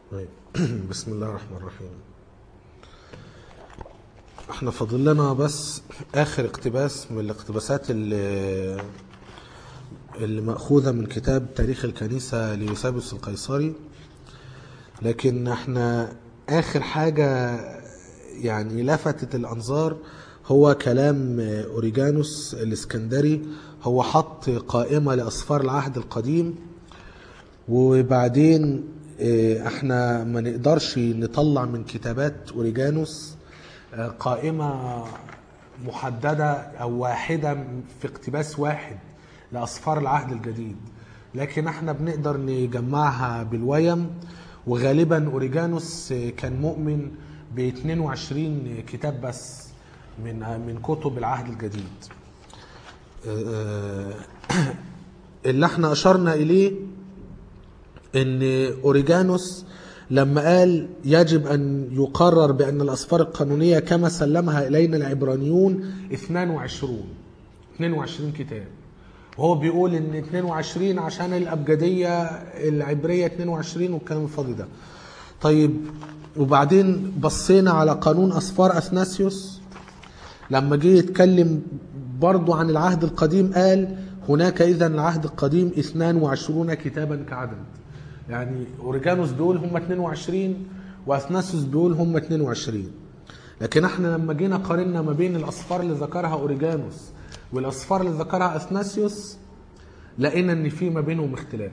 طيب. بسم الله الرحمن الرحيم احنا فاضل لنا بس اخر اقتباس من الاقتباسات اللي اللي مأخوذة من كتاب تاريخ الكنيسة ليوسابيوس القيصري لكن احنا اخر حاجة يعني لفتت الانظار هو كلام اوريجانوس الاسكندري هو حط قائمة لاسفار العهد القديم وبعدين اه، احنا ما نقدرش نطلع من كتابات اوريجانوس اه، قائمة محددة او واحدة في اقتباس واحد لاسفار العهد الجديد لكن احنا بنقدر نجمعها بالويم وغالبا اوريجانوس اه، كان مؤمن ب 22 كتاب بس من من كتب العهد الجديد اه، اللي احنا اشرنا اليه ان اوريجانوس لما قال يجب ان يقرر بان الاسفار القانونيه كما سلمها الينا العبرانيون 22 22 كتاب وهو بيقول ان 22 عشان الابجديه العبريه 22 والكلام الفاضي ده طيب وبعدين بصينا على قانون اسفار اثناسيوس لما جه يتكلم برضو عن العهد القديم قال هناك اذا العهد القديم 22 كتابا كعدد يعني اوريجانوس بيقول هم 22 واثناسيوس بيقول هم 22 لكن احنا لما جينا قارنا ما بين الاسفار اللي ذكرها اوريجانوس والاسفار اللي ذكرها اثناسيوس لقينا ان في ما بينهم اختلاف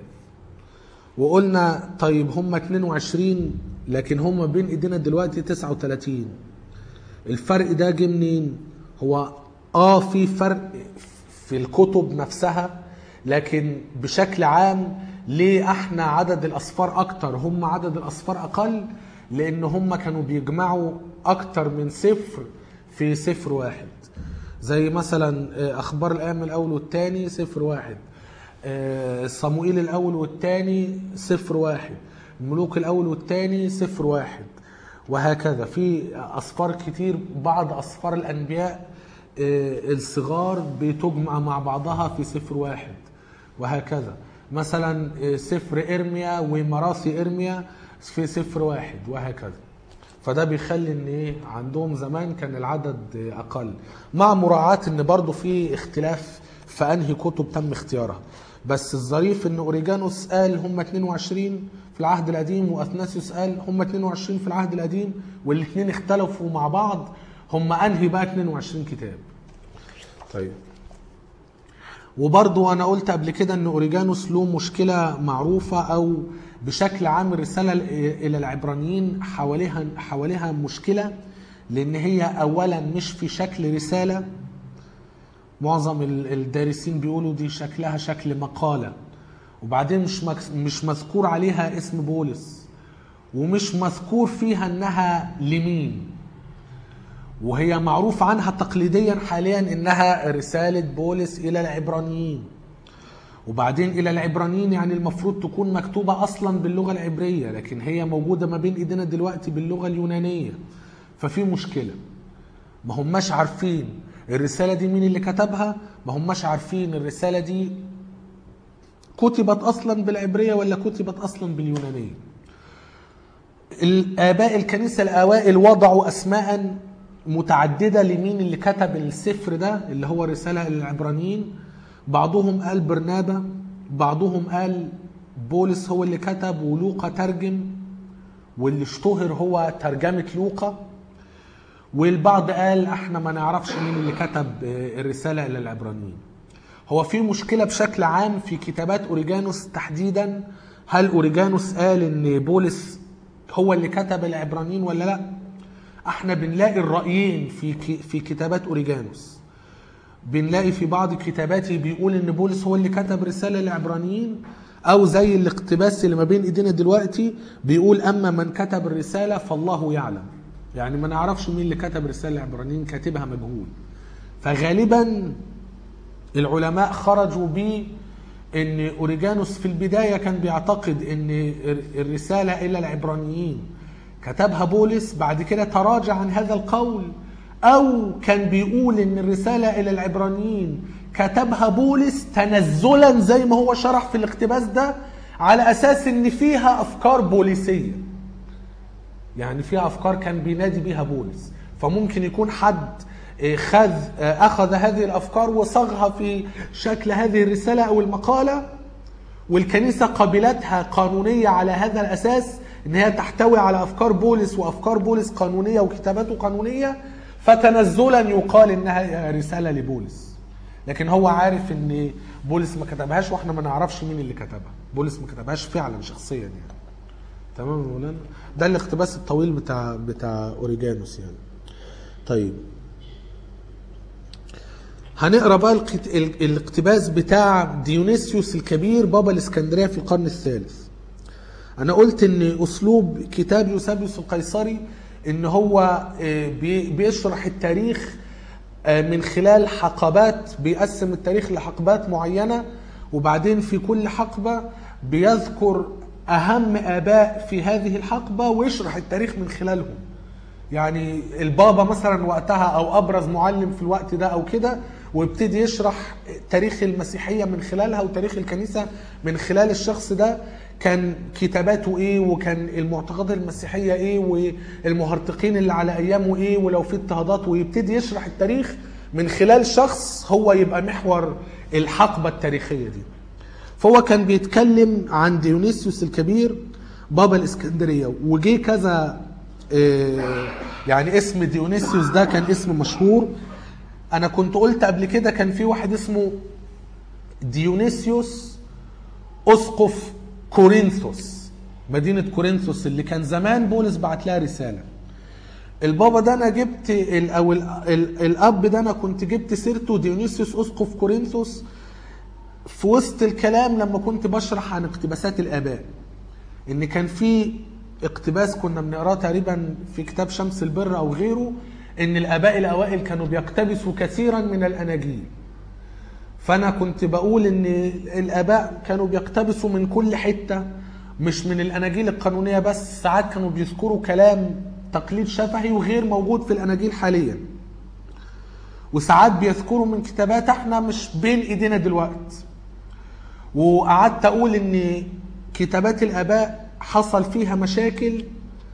وقلنا طيب هم 22 لكن هم بين ايدينا دلوقتي 39 الفرق ده جه منين هو اه في فرق في الكتب نفسها لكن بشكل عام ليه احنا عدد الاصفار اكتر هم عدد الاصفار اقل لان هم كانوا بيجمعوا اكتر من صفر في صفر واحد زي مثلا آه، اخبار الايام الاول والثاني صفر واحد آه، صموئيل الاول والثاني صفر واحد الملوك الاول والثاني صفر واحد وهكذا في اصفار كتير بعض اصفار الانبياء آه، الصغار بتجمع مع بعضها في صفر واحد وهكذا مثلا آه، سفر ارميا ومراثي ارميا في صفر واحد وهكذا فده بيخلي ان ايه عندهم زمان كان العدد آه، اقل مع مراعاة ان برضو في اختلاف في انهي كتب تم اختيارها بس الظريف ان اوريجانوس قال هم 22 في العهد القديم واثناسيوس قال هم 22 في العهد القديم والاثنين اختلفوا مع بعض هم انهي بقى 22 كتاب طيب وبرضو انا قلت قبل كده ان اوريجانوس له مشكله معروفه او بشكل عام الرساله الى العبرانيين حواليها حواليها مشكله لان هي اولا مش في شكل رساله معظم ال- الدارسين بيقولوا دي شكلها شكل مقاله وبعدين مش مك- مش مذكور عليها اسم بولس ومش مذكور فيها انها لمين وهي معروف عنها تقليديا حاليا انها رساله بولس الى العبرانيين وبعدين الى العبرانيين يعني المفروض تكون مكتوبه اصلا باللغه العبريه لكن هي موجوده ما بين ايدينا دلوقتي باللغه اليونانيه ففي مشكله ما هماش عارفين الرساله دي مين اللي كتبها ما هماش عارفين الرساله دي كتبت اصلا بالعبريه ولا كتبت اصلا باليونانيه الآباء الكنيسة الأوائل وضعوا أسماء متعددة لمين اللي كتب السفر ده اللي هو رسالة للعبرانيين بعضهم قال برنابا بعضهم قال بولس هو اللي كتب ولوقا ترجم واللي اشتهر هو ترجمة لوقا والبعض قال احنا ما نعرفش مين اللي كتب آه، الرسالة إلى العبرانيين هو في مشكلة بشكل عام في كتابات أوريجانوس تحديدا هل أوريجانوس قال إن بولس هو اللي كتب العبرانيين ولا لا احنا بنلاقي الرأيين في ك- في كتابات أوريجانوس بنلاقي في بعض كتاباته بيقول ان بولس هو اللي كتب رساله للعبرانيين او زي الاقتباس اللي ما بين ايدينا دلوقتي بيقول اما من كتب الرساله فالله يعلم يعني ما نعرفش مين اللي كتب رساله للعبرانيين كاتبها مجهول فغالبا العلماء خرجوا بيه ان اوريجانوس في البدايه كان بيعتقد ان الرساله الى العبرانيين كتبها بولس بعد كده تراجع عن هذا القول او كان بيقول ان الرساله الى العبرانيين كتبها بولس تنزلا زي ما هو شرح في الاقتباس ده على اساس ان فيها افكار بوليسيه يعني فيها افكار كان بينادي بيها بولس فممكن يكون حد آه، خذ آه، اخذ هذه الافكار وصاغها في شكل هذه الرساله او المقاله والكنيسه قبلتها قانونيه على هذا الاساس ان هي تحتوي على افكار بولس وافكار بولس قانونيه وكتاباته قانونيه فتنزلا يقال انها رساله لبولس لكن هو عارف ان بولس ما كتبهاش واحنا ما نعرفش مين اللي كتبها بولس ما كتبهاش فعلا شخصيا يعني تمام يا مولانا ده الاقتباس الطويل بتاع بتاع اوريجانوس يعني طيب هنقرا بقى القت- ال- الاقتباس بتاع ديونيسيوس الكبير بابا الاسكندريه في القرن الثالث انا قلت ان اسلوب كتاب يوسابيوس القيصري ان هو آه، بي- بيشرح التاريخ آه، من خلال حقبات بيقسم التاريخ لحقبات معينه وبعدين في كل حقبه بيذكر اهم اباء في هذه الحقبه ويشرح التاريخ من خلالهم يعني البابا مثلا وقتها او ابرز معلم في الوقت ده او كده ويبتدي يشرح تاريخ المسيحيه من خلالها وتاريخ الكنيسه من خلال الشخص ده كان كتاباته ايه وكان المعتقدات المسيحيه ايه والمهرطقين اللي على ايامه ايه ولو في اضطهادات ويبتدي يشرح التاريخ من خلال شخص هو يبقى محور الحقبه التاريخيه دي فهو كان بيتكلم عن ديونيسيوس الكبير بابا الاسكندريه وجي كذا آه، يعني اسم ديونيسيوس ده كان اسم مشهور انا كنت قلت قبل كده كان في واحد اسمه ديونيسيوس اسقف كورنثوس مدينه كورنثوس اللي كان زمان بولس بعت لها رساله البابا ده انا جبت ال او ال ال الاب ده انا كنت جبت سيرته ديونيسيوس اسقف كورنثوس في وسط الكلام لما كنت بشرح عن اقتباسات الاباء ان كان في اقتباس كنا بنقراه تقريبا في كتاب شمس البر او غيره ان الاباء الاوائل كانوا بيقتبسوا كثيرا من الاناجيل فانا كنت بقول ان الاباء كانوا بيقتبسوا من كل حته مش من الاناجيل القانونيه بس ساعات كانوا بيذكروا كلام تقليد شفهي وغير موجود في الاناجيل حاليا وساعات بيذكروا من كتابات احنا مش بين ايدينا دلوقتي وقعدت اقول ان كتابات الاباء حصل فيها مشاكل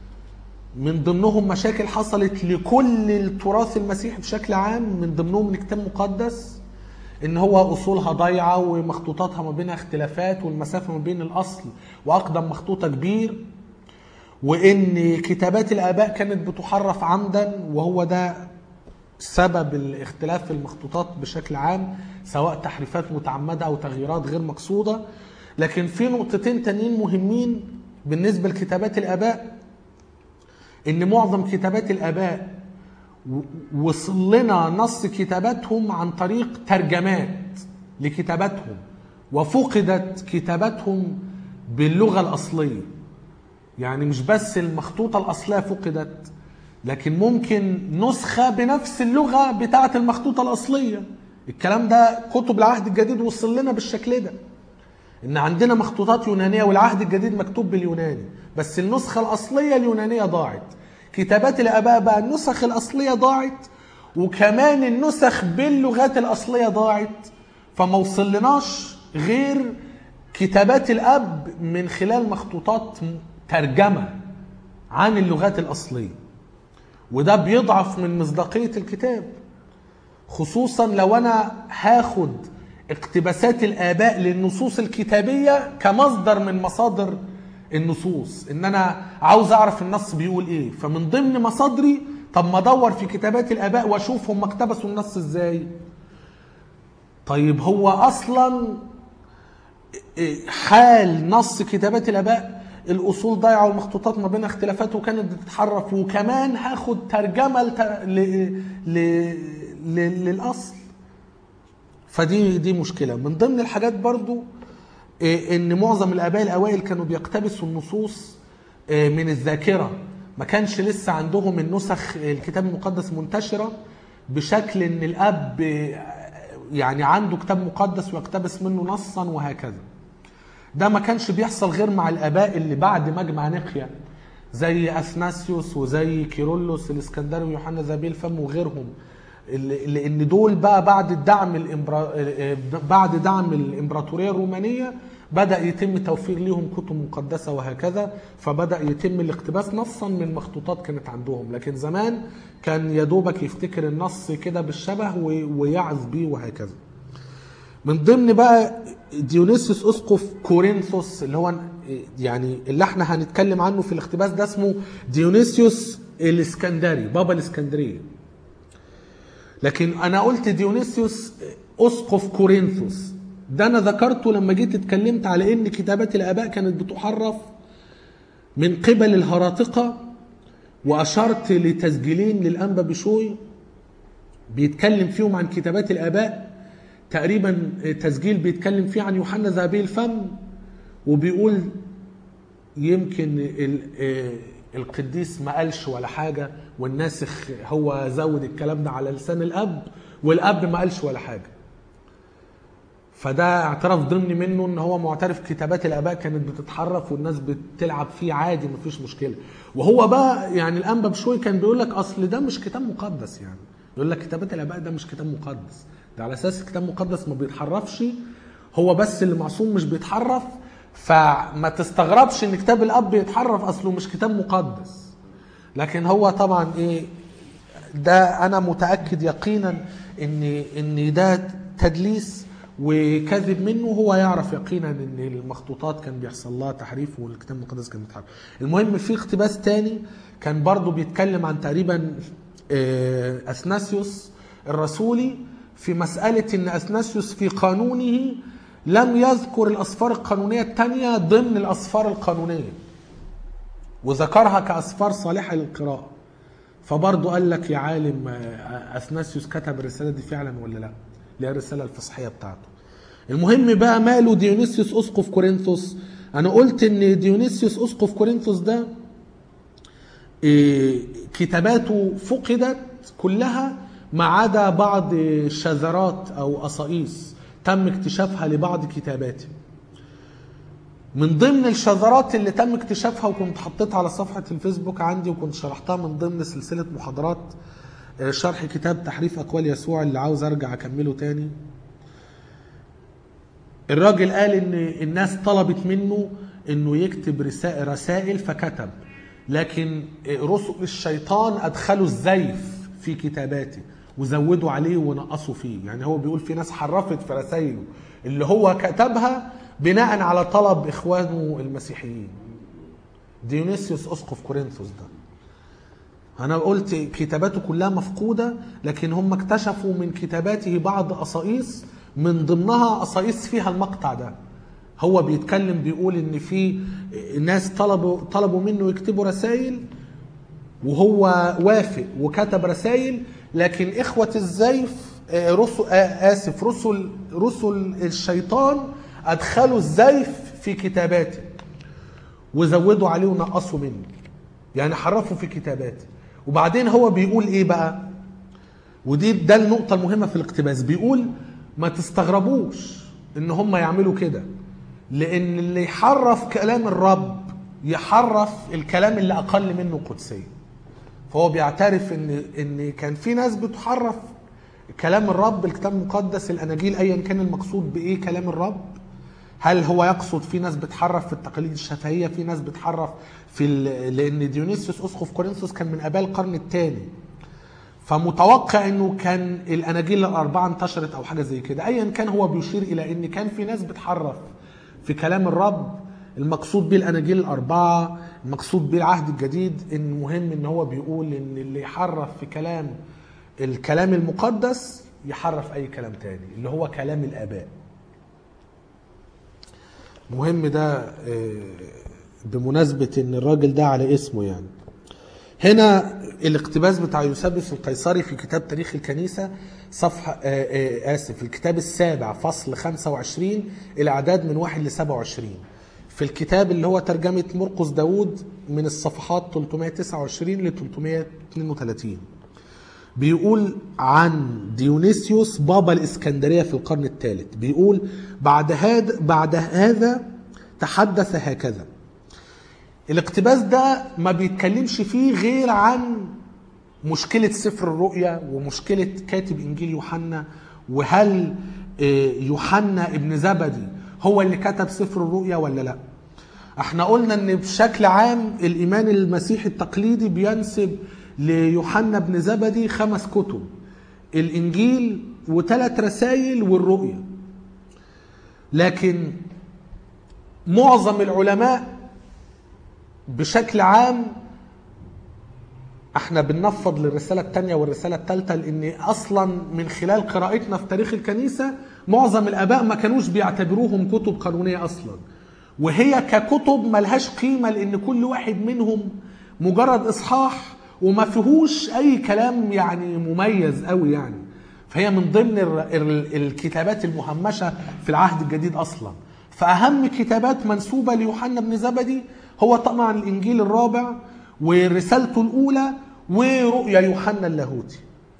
من ضمنهم مشاكل حصلت لكل التراث المسيحي بشكل عام من ضمنهم الكتاب المقدس ان هو اصولها ضايعه ومخطوطاتها ما بينها اختلافات والمسافه ما بين الاصل واقدم مخطوطه كبير وان كتابات الاباء كانت بتحرف عمدا وهو ده سبب الاختلاف في المخطوطات بشكل عام سواء تحريفات متعمده او تغييرات غير مقصوده لكن في نقطتين تانيين مهمين بالنسبه لكتابات الاباء ان معظم كتابات الاباء و- وصل لنا نص كتاباتهم عن طريق ترجمات لكتاباتهم وفقدت كتاباتهم باللغه الاصليه يعني مش بس المخطوطه الاصليه فقدت لكن ممكن نسخه بنفس اللغه بتاعه المخطوطه الاصليه الكلام ده كتب العهد الجديد وصل لنا بالشكل ده ان عندنا مخطوطات يونانيه والعهد الجديد مكتوب باليوناني بس النسخه الاصليه اليونانيه ضاعت كتابات الاباء بقى النسخ الاصليه ضاعت وكمان النسخ باللغات الاصليه ضاعت فما وصلناش غير كتابات الاب من خلال مخطوطات ترجمه عن اللغات الاصليه وده بيضعف من مصداقيه الكتاب خصوصا لو انا هاخد اقتباسات الاباء للنصوص الكتابيه كمصدر من مصادر النصوص ان انا عاوز اعرف النص بيقول ايه فمن ضمن مصادري طب ما ادور في كتابات الاباء واشوف هم اقتبسوا النص ازاي طيب هو اصلا حال نص كتابات الاباء الاصول ضايعه والمخطوطات ما بينها اختلافات وكانت بتتحرف وكمان هاخد ترجمه لت... ل... ل... ل... للاصل فدي دي مشكله من ضمن الحاجات برضو إيه، ان معظم الاباء الاوائل كانوا بيقتبسوا النصوص إيه، من الذاكره ما كانش لسه عندهم النسخ الكتاب المقدس منتشره بشكل ان الاب إيه، يعني عنده كتاب مقدس ويقتبس منه نصا وهكذا ده ما كانش بيحصل غير مع الاباء اللي بعد مجمع نقيا زي اثناسيوس وزي كيرلس الاسكندري ويوحنا ذبيل فم وغيرهم اللي- لان دول بقى بعد الدعم الإمبرا... بعد دعم الامبراطوريه الرومانيه بدأ يتم توفير لهم كتب مقدسة وهكذا فبدأ يتم الاقتباس نصا من مخطوطات كانت عندهم لكن زمان كان يدوبك يفتكر النص كده بالشبه و- ويعظ بيه وهكذا من ضمن بقى ديونيسيوس اسقف كورنثوس اللي هو يعني اللي احنا هنتكلم عنه في الاقتباس ده اسمه ديونيسيوس الاسكندري بابا الاسكندريه لكن انا قلت ديونيسيوس اسقف كورنثوس ده انا ذكرته لما جيت اتكلمت على ان كتابات الاباء كانت بتحرف من قبل الهراطقه واشرت لتسجيلين للانبا بشوي بيتكلم فيهم عن كتابات الاباء تقريبا تسجيل بيتكلم فيه عن يوحنا ذهبي الفم وبيقول يمكن ال- آه، القديس ما قالش ولا حاجة والناسخ هو زود الكلام ده على لسان الأب والأب ما قالش ولا حاجة فده اعتراف ضمني منه ان هو معترف كتابات الاباء كانت بتتحرف والناس بتلعب فيه عادي مفيش مشكله وهو بقى يعني الانبا بشوي كان بيقول لك اصل ده مش كتاب مقدس يعني يقول لك كتابات الاباء ده مش كتاب مقدس ده على اساس كتاب مقدس ما بيتحرفش هو بس اللي معصوم مش بيتحرف فما تستغربش ان كتاب الاب بيتحرف اصله مش كتاب مقدس لكن هو طبعا ايه ده انا متاكد يقينا ان ان ده تدليس وكذب منه هو يعرف يقينا ان المخطوطات كان بيحصل لها تحريف والكتاب المقدس كان بيتحرف المهم في اقتباس تاني كان برضو بيتكلم عن تقريبا آه، اثناسيوس الرسولي في مسألة ان اثناسيوس في قانونه لم يذكر الاسفار القانونية التانية ضمن الاسفار القانونية وذكرها كاسفار صالحة للقراءة فبرضه قال لك يا عالم آه، اثناسيوس كتب الرساله دي فعلا ولا لا؟ اللي هي الرساله الفصحيه بتاعته. المهم بقى ماله ديونيسيوس اسقف كورنثوس؟ انا قلت ان ديونيسيوس اسقف كورنثوس ده إيه، كتاباته فقدت كلها ما عدا بعض شذرات او قصائص تم اكتشافها لبعض كتاباته. من ضمن الشذرات اللي تم اكتشافها وكنت حطيتها على صفحة الفيسبوك عندي وكنت شرحتها من ضمن سلسلة محاضرات آه، شرح كتاب تحريف أقوال يسوع اللي عاوز أرجع أكمله تاني الراجل قال إن الناس طلبت منه إنه يكتب رسائل, رسائل فكتب لكن آه، رسل الشيطان أدخلوا الزيف في كتاباته وزودوا عليه ونقصوا فيه يعني هو بيقول في ناس حرفت في رسائله اللي هو كتبها بناء على طلب اخوانه المسيحيين ديونيسيوس اسقف كورنثوس ده انا قلت كتاباته كلها مفقوده لكن هم اكتشفوا من كتاباته بعض قصائص من ضمنها قصائص فيها المقطع ده هو بيتكلم بيقول ان في ناس طلبوا طلبوا منه يكتبوا رسائل وهو وافق وكتب رسائل لكن اخوه الزيف آه، رسل آه، اسف رسل رسل الشيطان ادخلوا الزيف في كتاباته وزودوا عليه ونقصوا منه يعني حرفوا في كتاباته وبعدين هو بيقول ايه بقى ودي ده النقطة المهمة في الاقتباس بيقول ما تستغربوش ان هم يعملوا كده لان اللي يحرف كلام الرب يحرف الكلام اللي اقل منه قدسية فهو بيعترف ان ان كان في ناس بتحرف كلام الرب الكتاب المقدس الاناجيل ايا كان المقصود بايه كلام الرب هل هو يقصد في ناس بتحرف في التقاليد الشفهيه في ناس بتحرف في ال... لان ديونيسيوس اسقف كورنثوس كان من اباء القرن الثاني فمتوقع انه كان الاناجيل الاربعه انتشرت او حاجه زي كده ايا كان هو بيشير الى ان كان في ناس بتحرف في كلام الرب المقصود به الاناجيل الاربعه المقصود به العهد الجديد ان مهم ان هو بيقول ان اللي يحرف في كلام الكلام المقدس يحرف اي كلام تاني اللي هو كلام الاباء مهم ده آه، بمناسبة ان الراجل ده على اسمه يعني هنا الاقتباس بتاع يوسابيوس القيصري في كتاب تاريخ الكنيسة صفحة آه، آه، آسف الكتاب السابع فصل 25 الأعداد من 1 ل 27 في الكتاب اللي هو ترجمة مرقس داود من الصفحات 329 ل 332 بيقول عن ديونيسيوس بابا الإسكندرية في القرن الثالث بيقول بعد هذا بعد هذا تحدث هكذا الاقتباس ده ما بيتكلمش فيه غير عن مشكلة سفر الرؤيا ومشكلة كاتب إنجيل يوحنا وهل آه، يوحنا ابن زبدي هو اللي كتب سفر الرؤيا ولا لا احنا قلنا ان بشكل عام الايمان المسيحي التقليدي بينسب ليوحنا بن زبدي خمس كتب الانجيل وثلاث رسائل والرؤيا لكن معظم العلماء بشكل عام احنا بننفض للرسالة الثانية والرسالة الثالثة لان اصلا من خلال قراءتنا في تاريخ الكنيسة معظم الاباء ما كانوش بيعتبروهم كتب قانونية اصلا وهي ككتب ملهاش قيمة لان كل واحد منهم مجرد اصحاح وما فيهوش اي كلام يعني مميز قوي يعني فهي من ضمن ال- ال- الكتابات المهمشة في العهد الجديد اصلا فاهم كتابات منسوبة ليوحنا بن زبدي هو طبعا الانجيل الرابع ورسالته الاولى ورؤيا يوحنا اللاهوتي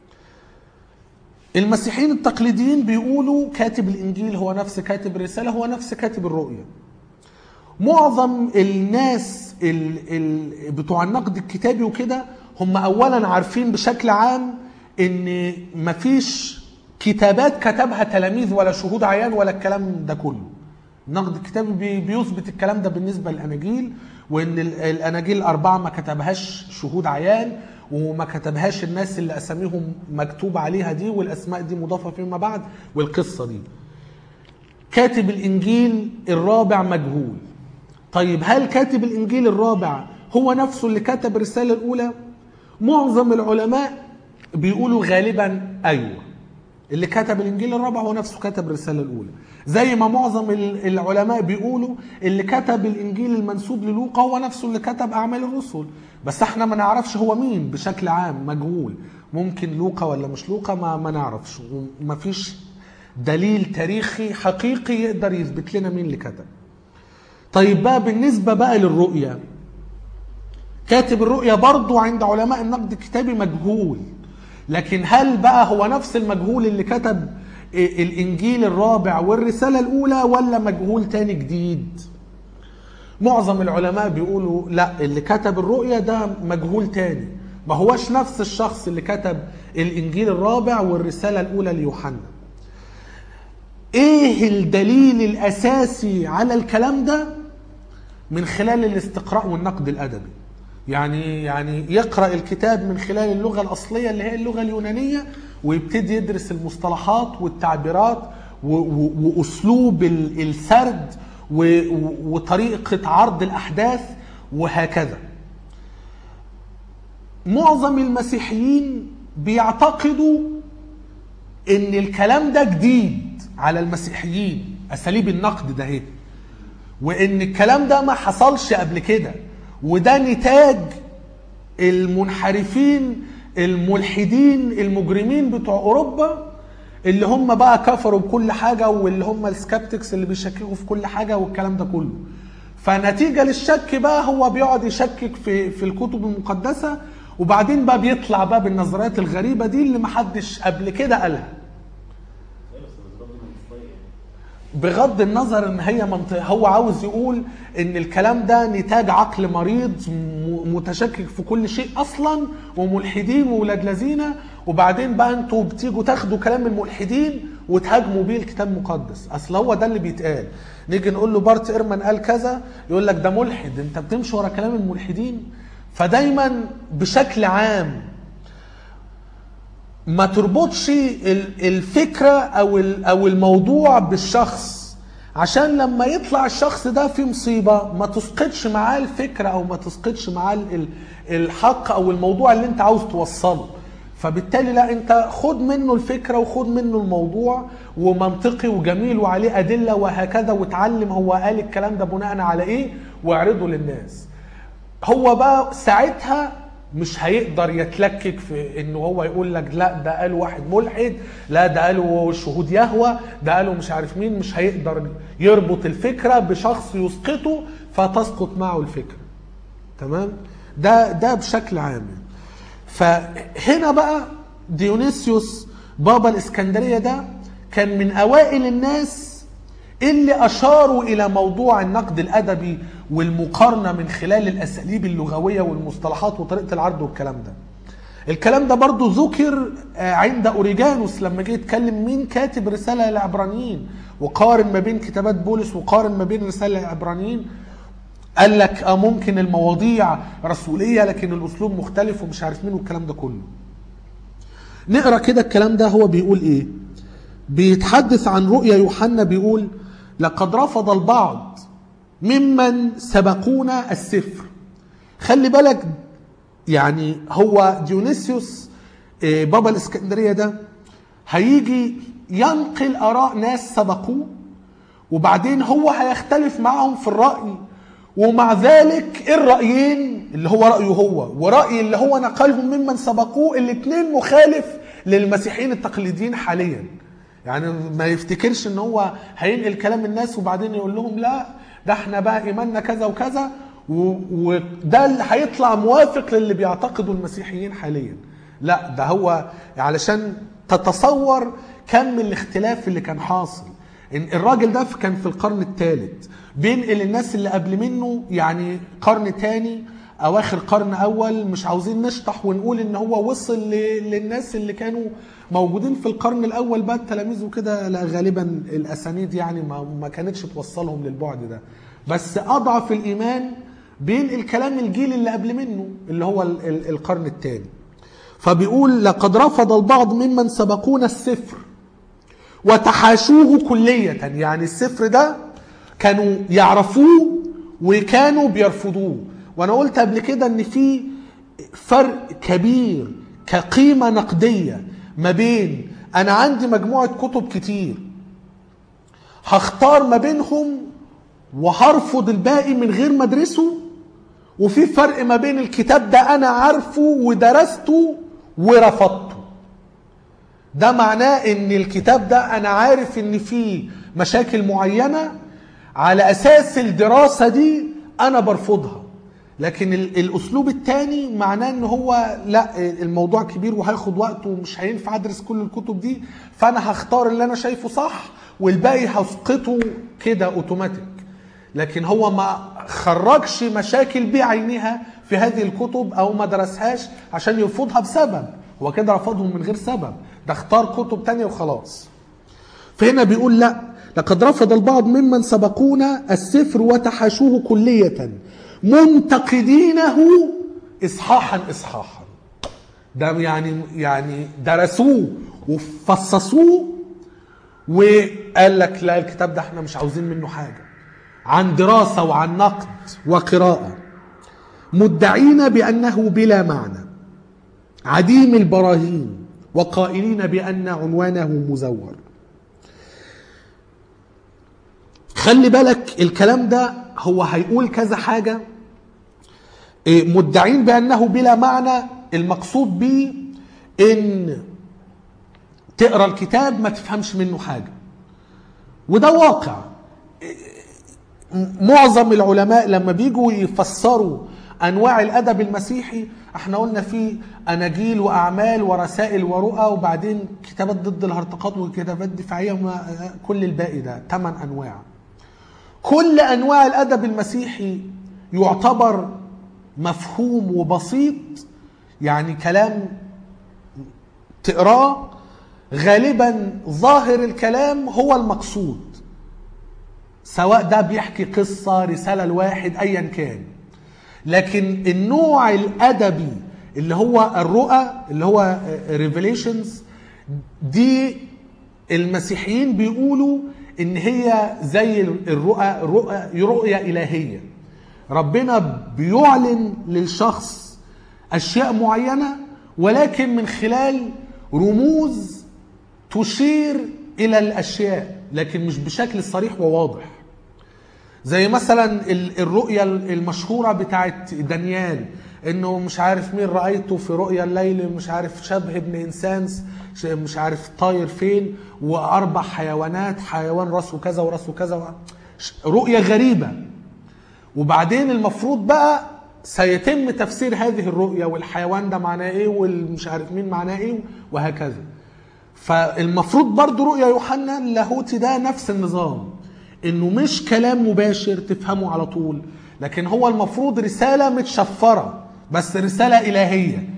المسيحيين التقليديين بيقولوا كاتب الانجيل هو نفس كاتب الرساله هو نفس كاتب الرؤيا معظم الناس ال ال بتوع النقد الكتابي وكده هم اولا عارفين بشكل عام ان مفيش كتابات كتبها تلاميذ ولا شهود عيان ولا الكلام ده كله النقد الكتابي بي- بيثبت الكلام ده بالنسبه للاناجيل وان ال- الاناجيل الاربعه ما كتبهاش شهود عيان وما كتبهاش الناس اللي اساميهم مكتوب عليها دي والاسماء دي مضافه فيما بعد والقصه دي كاتب الانجيل الرابع مجهول طيب هل كاتب الانجيل الرابع هو نفسه اللي كتب الرساله الاولى معظم العلماء بيقولوا غالبا ايوه اللي كتب الانجيل الرابع هو نفسه كتب الرساله الاولى زي ما معظم ال- العلماء بيقولوا اللي كتب الانجيل المنسوب للوقا هو نفسه اللي كتب اعمال الرسل بس احنا ما نعرفش هو مين بشكل عام مجهول ممكن لوقا ولا مش لوقا ما ما نعرفش وما فيش دليل تاريخي حقيقي يقدر يثبت لنا مين اللي كتب طيب بقى بالنسبة بقى للرؤية كاتب الرؤية برضو عند علماء النقد الكتابي مجهول لكن هل بقى هو نفس المجهول اللي كتب الإنجيل الرابع والرسالة الأولى ولا مجهول تاني جديد معظم العلماء بيقولوا لا اللي كتب الرؤية ده مجهول تاني ما هوش نفس الشخص اللي كتب الإنجيل الرابع والرسالة الأولى ليوحنا ايه الدليل الاساسي على الكلام ده من خلال الاستقراء والنقد الادبي يعني يعني يقرا الكتاب من خلال اللغه الاصليه اللي هي اللغه اليونانيه ويبتدي يدرس المصطلحات والتعبيرات و- و- واسلوب ال- السرد و- و- وطريقه عرض الاحداث وهكذا معظم المسيحيين بيعتقدوا ان الكلام ده جديد على المسيحيين اساليب النقد ده اهي وان الكلام ده ما حصلش قبل كده وده نتاج المنحرفين الملحدين المجرمين بتوع اوروبا اللي هم بقى كفروا بكل حاجه واللي هم السكابتكس اللي بيشككوا في كل حاجه والكلام ده كله فنتيجه للشك بقى هو بيقعد يشكك في في الكتب المقدسه وبعدين بقى بيطلع بقى بالنظريات الغريبه دي اللي محدش قبل كده قالها بغض النظر ان هي منطقة هو عاوز يقول ان الكلام ده نتاج عقل مريض م- متشكك في كل شيء اصلا وملحدين وولاد لذينه وبعدين بقى انتوا بتيجوا تاخدوا كلام الملحدين وتهاجموا بيه الكتاب المقدس اصل هو ده اللي بيتقال نيجي نقول له بارت ايرمان قال كذا يقول لك ده ملحد انت بتمشي ورا كلام الملحدين فدايما بشكل عام ما تربطش ال- الفكره او ال- او الموضوع بالشخص عشان لما يطلع الشخص ده في مصيبه ما تسقطش معاه الفكره او ما تسقطش معاه ال- ال- الحق او الموضوع اللي انت عاوز توصله فبالتالي لا انت خد منه الفكره وخد منه الموضوع ومنطقي وجميل وعليه ادله وهكذا وتعلم هو قال الكلام ده بناء على ايه واعرضه للناس هو بقى ساعتها مش هيقدر يتلكك في انه هو يقول لك لا ده قال واحد ملحد لا ده قالوا شهود يهوى ده قالوا مش عارف مين مش هيقدر يربط الفكره بشخص يسقطه فتسقط معه الفكره تمام ده ده بشكل عام فهنا بقى ديونيسيوس بابا الاسكندريه ده كان من اوائل الناس اللي اشاروا الى موضوع النقد الادبي والمقارنه من خلال الاساليب اللغويه والمصطلحات وطريقه العرض والكلام ده الكلام ده برضو ذكر آه، عند اوريجانوس لما جه يتكلم مين كاتب رساله للعبرانيين وقارن ما بين كتابات بولس وقارن ما بين رساله للعبرانيين قال لك اه ممكن المواضيع رسوليه لكن الاسلوب مختلف ومش عارف مين والكلام ده كله نقرا كده الكلام ده هو بيقول ايه بيتحدث عن رؤيا يوحنا بيقول لقد رفض البعض ممن سبقونا السفر خلي بالك يعني هو ديونيسيوس آه، بابا الاسكندريه ده هيجي ينقل اراء ناس سبقوه وبعدين هو هيختلف معهم في الراي ومع ذلك الرايين اللي هو رايه هو وراي اللي هو نقلهم ممن سبقوه الاثنين مخالف للمسيحيين التقليديين حاليا يعني ما يفتكرش ان هو هينقل كلام الناس وبعدين يقول لهم لا ده احنا بقى ايماننا كذا وكذا و- وده اللي هيطلع موافق للي بيعتقدوا المسيحيين حاليا لا ده هو علشان تتصور كم الاختلاف اللي كان حاصل إن الراجل ده كان في القرن الثالث بينقل الناس اللي قبل منه يعني قرن تاني اواخر قرن اول مش عاوزين نشطح ونقول ان هو وصل ل- للناس اللي كانوا موجودين في القرن الاول بقى التلاميذ وكده لا غالبا الاسانيد يعني ما, ما كانتش توصلهم للبعد ده بس اضعف الايمان بينقل كلام الجيل اللي قبل منه اللي هو ال- ال- القرن الثاني فبيقول لقد رفض البعض ممن سبقونا السفر وتحاشوه كلية يعني السفر ده كانوا يعرفوه وكانوا بيرفضوه وانا قلت قبل كده ان في فرق كبير كقيمة نقدية ما بين انا عندي مجموعة كتب كتير هختار ما بينهم وهرفض الباقي من غير ما ادرسه وفي فرق ما بين الكتاب ده انا عارفه ودرسته ورفضته ده معناه ان الكتاب ده انا عارف ان فيه مشاكل معينة على اساس الدراسة دي انا برفضها لكن ال- الاسلوب التاني معناه ان هو لا الموضوع كبير وهياخد وقت ومش هينفع ادرس كل الكتب دي فانا هختار اللي انا شايفه صح والباقي هسقطه كده اوتوماتيك لكن هو ما خرجش مشاكل بعينها في هذه الكتب او ما درسهاش عشان يرفضها بسبب هو كده رفضهم من غير سبب ده اختار كتب تانية وخلاص فهنا بيقول لا لقد رفض البعض ممن سبقونا السفر وتحاشوه كلية منتقدينه إصحاحا إصحاحا ده يعني يعني درسوه وفصصوه وقال لك لا الكتاب ده احنا مش عاوزين منه حاجة عن دراسة وعن نقد وقراءة مدعين بأنه بلا معنى عديم البراهين وقائلين بأن عنوانه مزور خلي بالك الكلام ده هو هيقول كذا حاجة إيه، مدعين بأنه بلا معنى المقصود به إن تقرا الكتاب ما تفهمش منه حاجة وده واقع معظم العلماء لما بيجوا يفسروا انواع الادب المسيحي احنا قلنا في اناجيل واعمال ورسائل ورؤى وبعدين كتابات ضد الهرطقات وكتابات دفاعيه وما كل الباقي ده ثمان انواع كل انواع الادب المسيحي يعتبر مفهوم وبسيط يعني كلام تقراه غالبا ظاهر الكلام هو المقصود سواء ده بيحكي قصة رسالة لواحد أيا كان لكن النوع الأدبي اللي هو الرؤى اللي هو ريفيليشنز دي المسيحيين بيقولوا ان هي زي الرؤى رؤى رؤية إلهية ربنا بيعلن للشخص أشياء معينة ولكن من خلال رموز تشير إلى الأشياء لكن مش بشكل صريح وواضح زي مثلا ال- الرؤية المشهورة بتاعت دانيال انه مش عارف مين رأيته في رؤيا الليل مش عارف شبه ابن انسان ش- مش عارف طاير فين واربع حيوانات حيوان راسه كذا وراسه كذا و- ش- رؤية غريبة وبعدين المفروض بقى سيتم تفسير هذه الرؤية والحيوان ده معناه ايه والمش عارف مين معناه ايه وهكذا فالمفروض برضو رؤيا يوحنا اللاهوتي ده نفس النظام انه مش كلام مباشر تفهمه على طول لكن هو المفروض رسالة متشفرة بس رسالة إلهية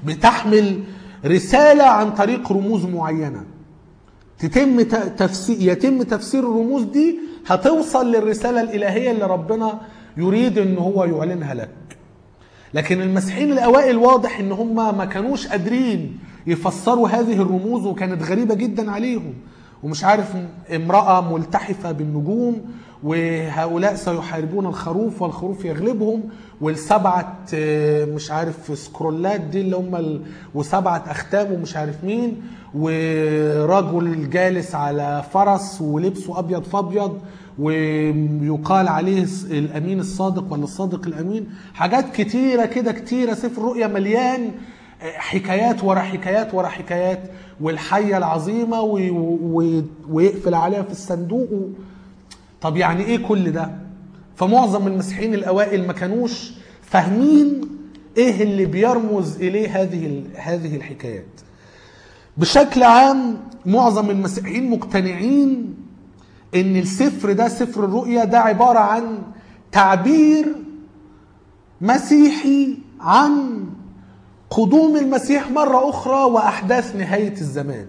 بتحمل رسالة عن طريق رموز معينة تتم ت- تفسير يتم تفسير الرموز دي هتوصل للرسالة الإلهية اللي ربنا يريد ان هو يعلنها لك لكن المسيحيين الاوائل واضح ان هم ما كانوش قادرين يفسروا هذه الرموز وكانت غريبه جدا عليهم ومش عارف امراه ملتحفه بالنجوم وهؤلاء سيحاربون الخروف والخروف يغلبهم والسبعه آه، مش عارف سكرولات دي اللي هم ال... وسبعه اختام ومش عارف مين ورجل جالس على فرس ولبسه ابيض فابيض ويقال عليه الامين الصادق ولا الصادق الامين حاجات كتيره كده كتيره سفر الرؤيا مليان حكايات ورا حكايات ورا حكايات والحيه العظيمه وي- وي- ويقفل عليها في الصندوق و... طب يعني ايه كل ده فمعظم المسيحيين الاوائل ما كانوش فاهمين ايه اللي بيرمز اليه هذه ال- هذه الحكايات بشكل عام معظم المسيحيين مقتنعين ان السفر ده سفر الرؤيا ده عباره عن تعبير مسيحي عن قدوم المسيح مره اخرى واحداث نهايه الزمان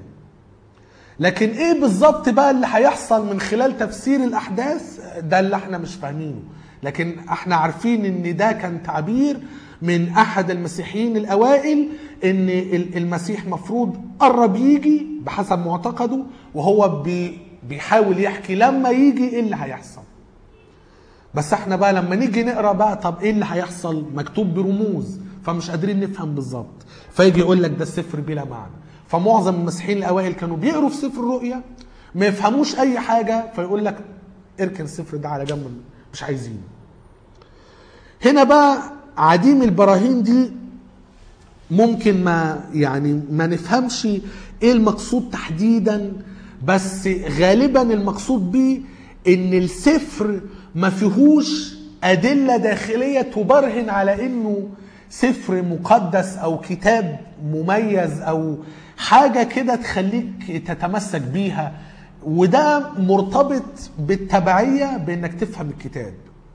لكن ايه بالظبط بقى اللي هيحصل من خلال تفسير الاحداث ده اللي احنا مش فاهمينه لكن احنا عارفين ان ده كان تعبير من احد المسيحيين الاوائل ان ال- المسيح مفروض قرب يجي بحسب معتقده وهو بي بيحاول يحكي لما يجي ايه اللي هيحصل بس احنا بقى لما نيجي نقرا بقى طب ايه اللي هيحصل مكتوب برموز فمش قادرين نفهم بالظبط فيجي يقول لك ده السفر بلا معنى فمعظم المسيحيين الاوائل كانوا بيقروا في سفر الرؤيا ما يفهموش اي حاجه فيقول لك اركن السفر ده على جنب مش عايزينه هنا بقى عديم البراهين دي ممكن ما يعني ما نفهمش ايه المقصود تحديدا بس غالبا المقصود بيه ان السفر ما فيهوش ادله داخليه تبرهن على انه سفر مقدس او كتاب مميز او حاجه كده تخليك تتمسك بيها وده مرتبط بالتبعيه بانك تفهم الكتاب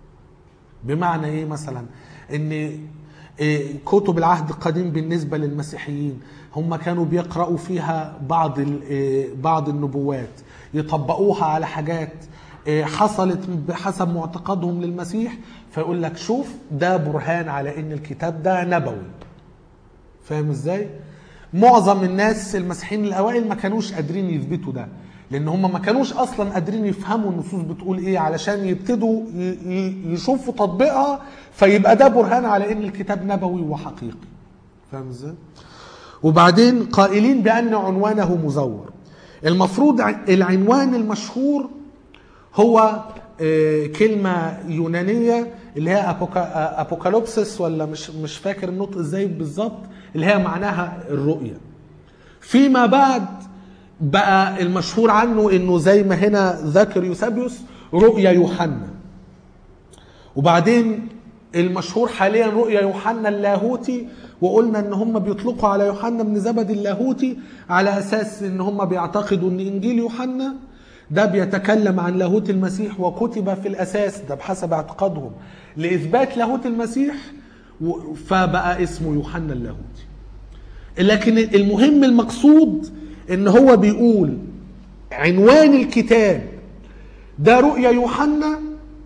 بمعنى ايه مثلا ان إيه، كتب العهد القديم بالنسبه للمسيحيين هم كانوا بيقرأوا فيها بعض ال- إيه، بعض النبوات يطبقوها على حاجات إيه، حصلت بحسب معتقدهم للمسيح فيقول لك شوف ده برهان على ان الكتاب ده نبوي فاهم ازاي معظم الناس المسيحيين الاوائل ما كانوش قادرين يثبتوا ده لان هم ما كانوش اصلا قادرين يفهموا النصوص بتقول ايه علشان يبتدوا ي- ي- يشوفوا تطبيقها فيبقى ده برهان على ان الكتاب نبوي وحقيقي فاهم ازاي وبعدين قائلين بان عنوانه مزور المفروض ع- العنوان المشهور هو آه، كلمة يونانية اللي هي أبوكا آه، أبوكالوبسس ولا مش مش فاكر النطق ازاي بالظبط اللي هي معناها الرؤية. فيما بعد بقى المشهور عنه انه زي ما هنا ذكر يوسابيوس رؤيا يوحنا. وبعدين المشهور حاليا رؤيا يوحنا اللاهوتي وقلنا ان هم بيطلقوا على يوحنا بن زبد اللاهوتي على اساس ان هم بيعتقدوا ان انجيل يوحنا ده بيتكلم عن لاهوت المسيح وكتب في الاساس ده بحسب اعتقادهم لاثبات لاهوت المسيح و- فبقى اسمه يوحنا اللاهوتي لكن المهم المقصود ان هو بيقول عنوان الكتاب ده رؤيا يوحنا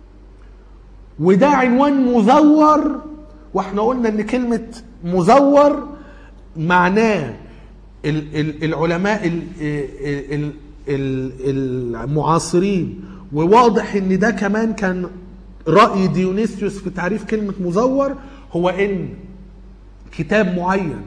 وده عنوان مزور واحنا قلنا ان كلمة مزور معناه ال- ال- العلماء ال- ال- ال- المعاصرين وواضح ان ده كمان كان رأي ديونيسيوس في تعريف كلمة مزور هو ان كتاب معين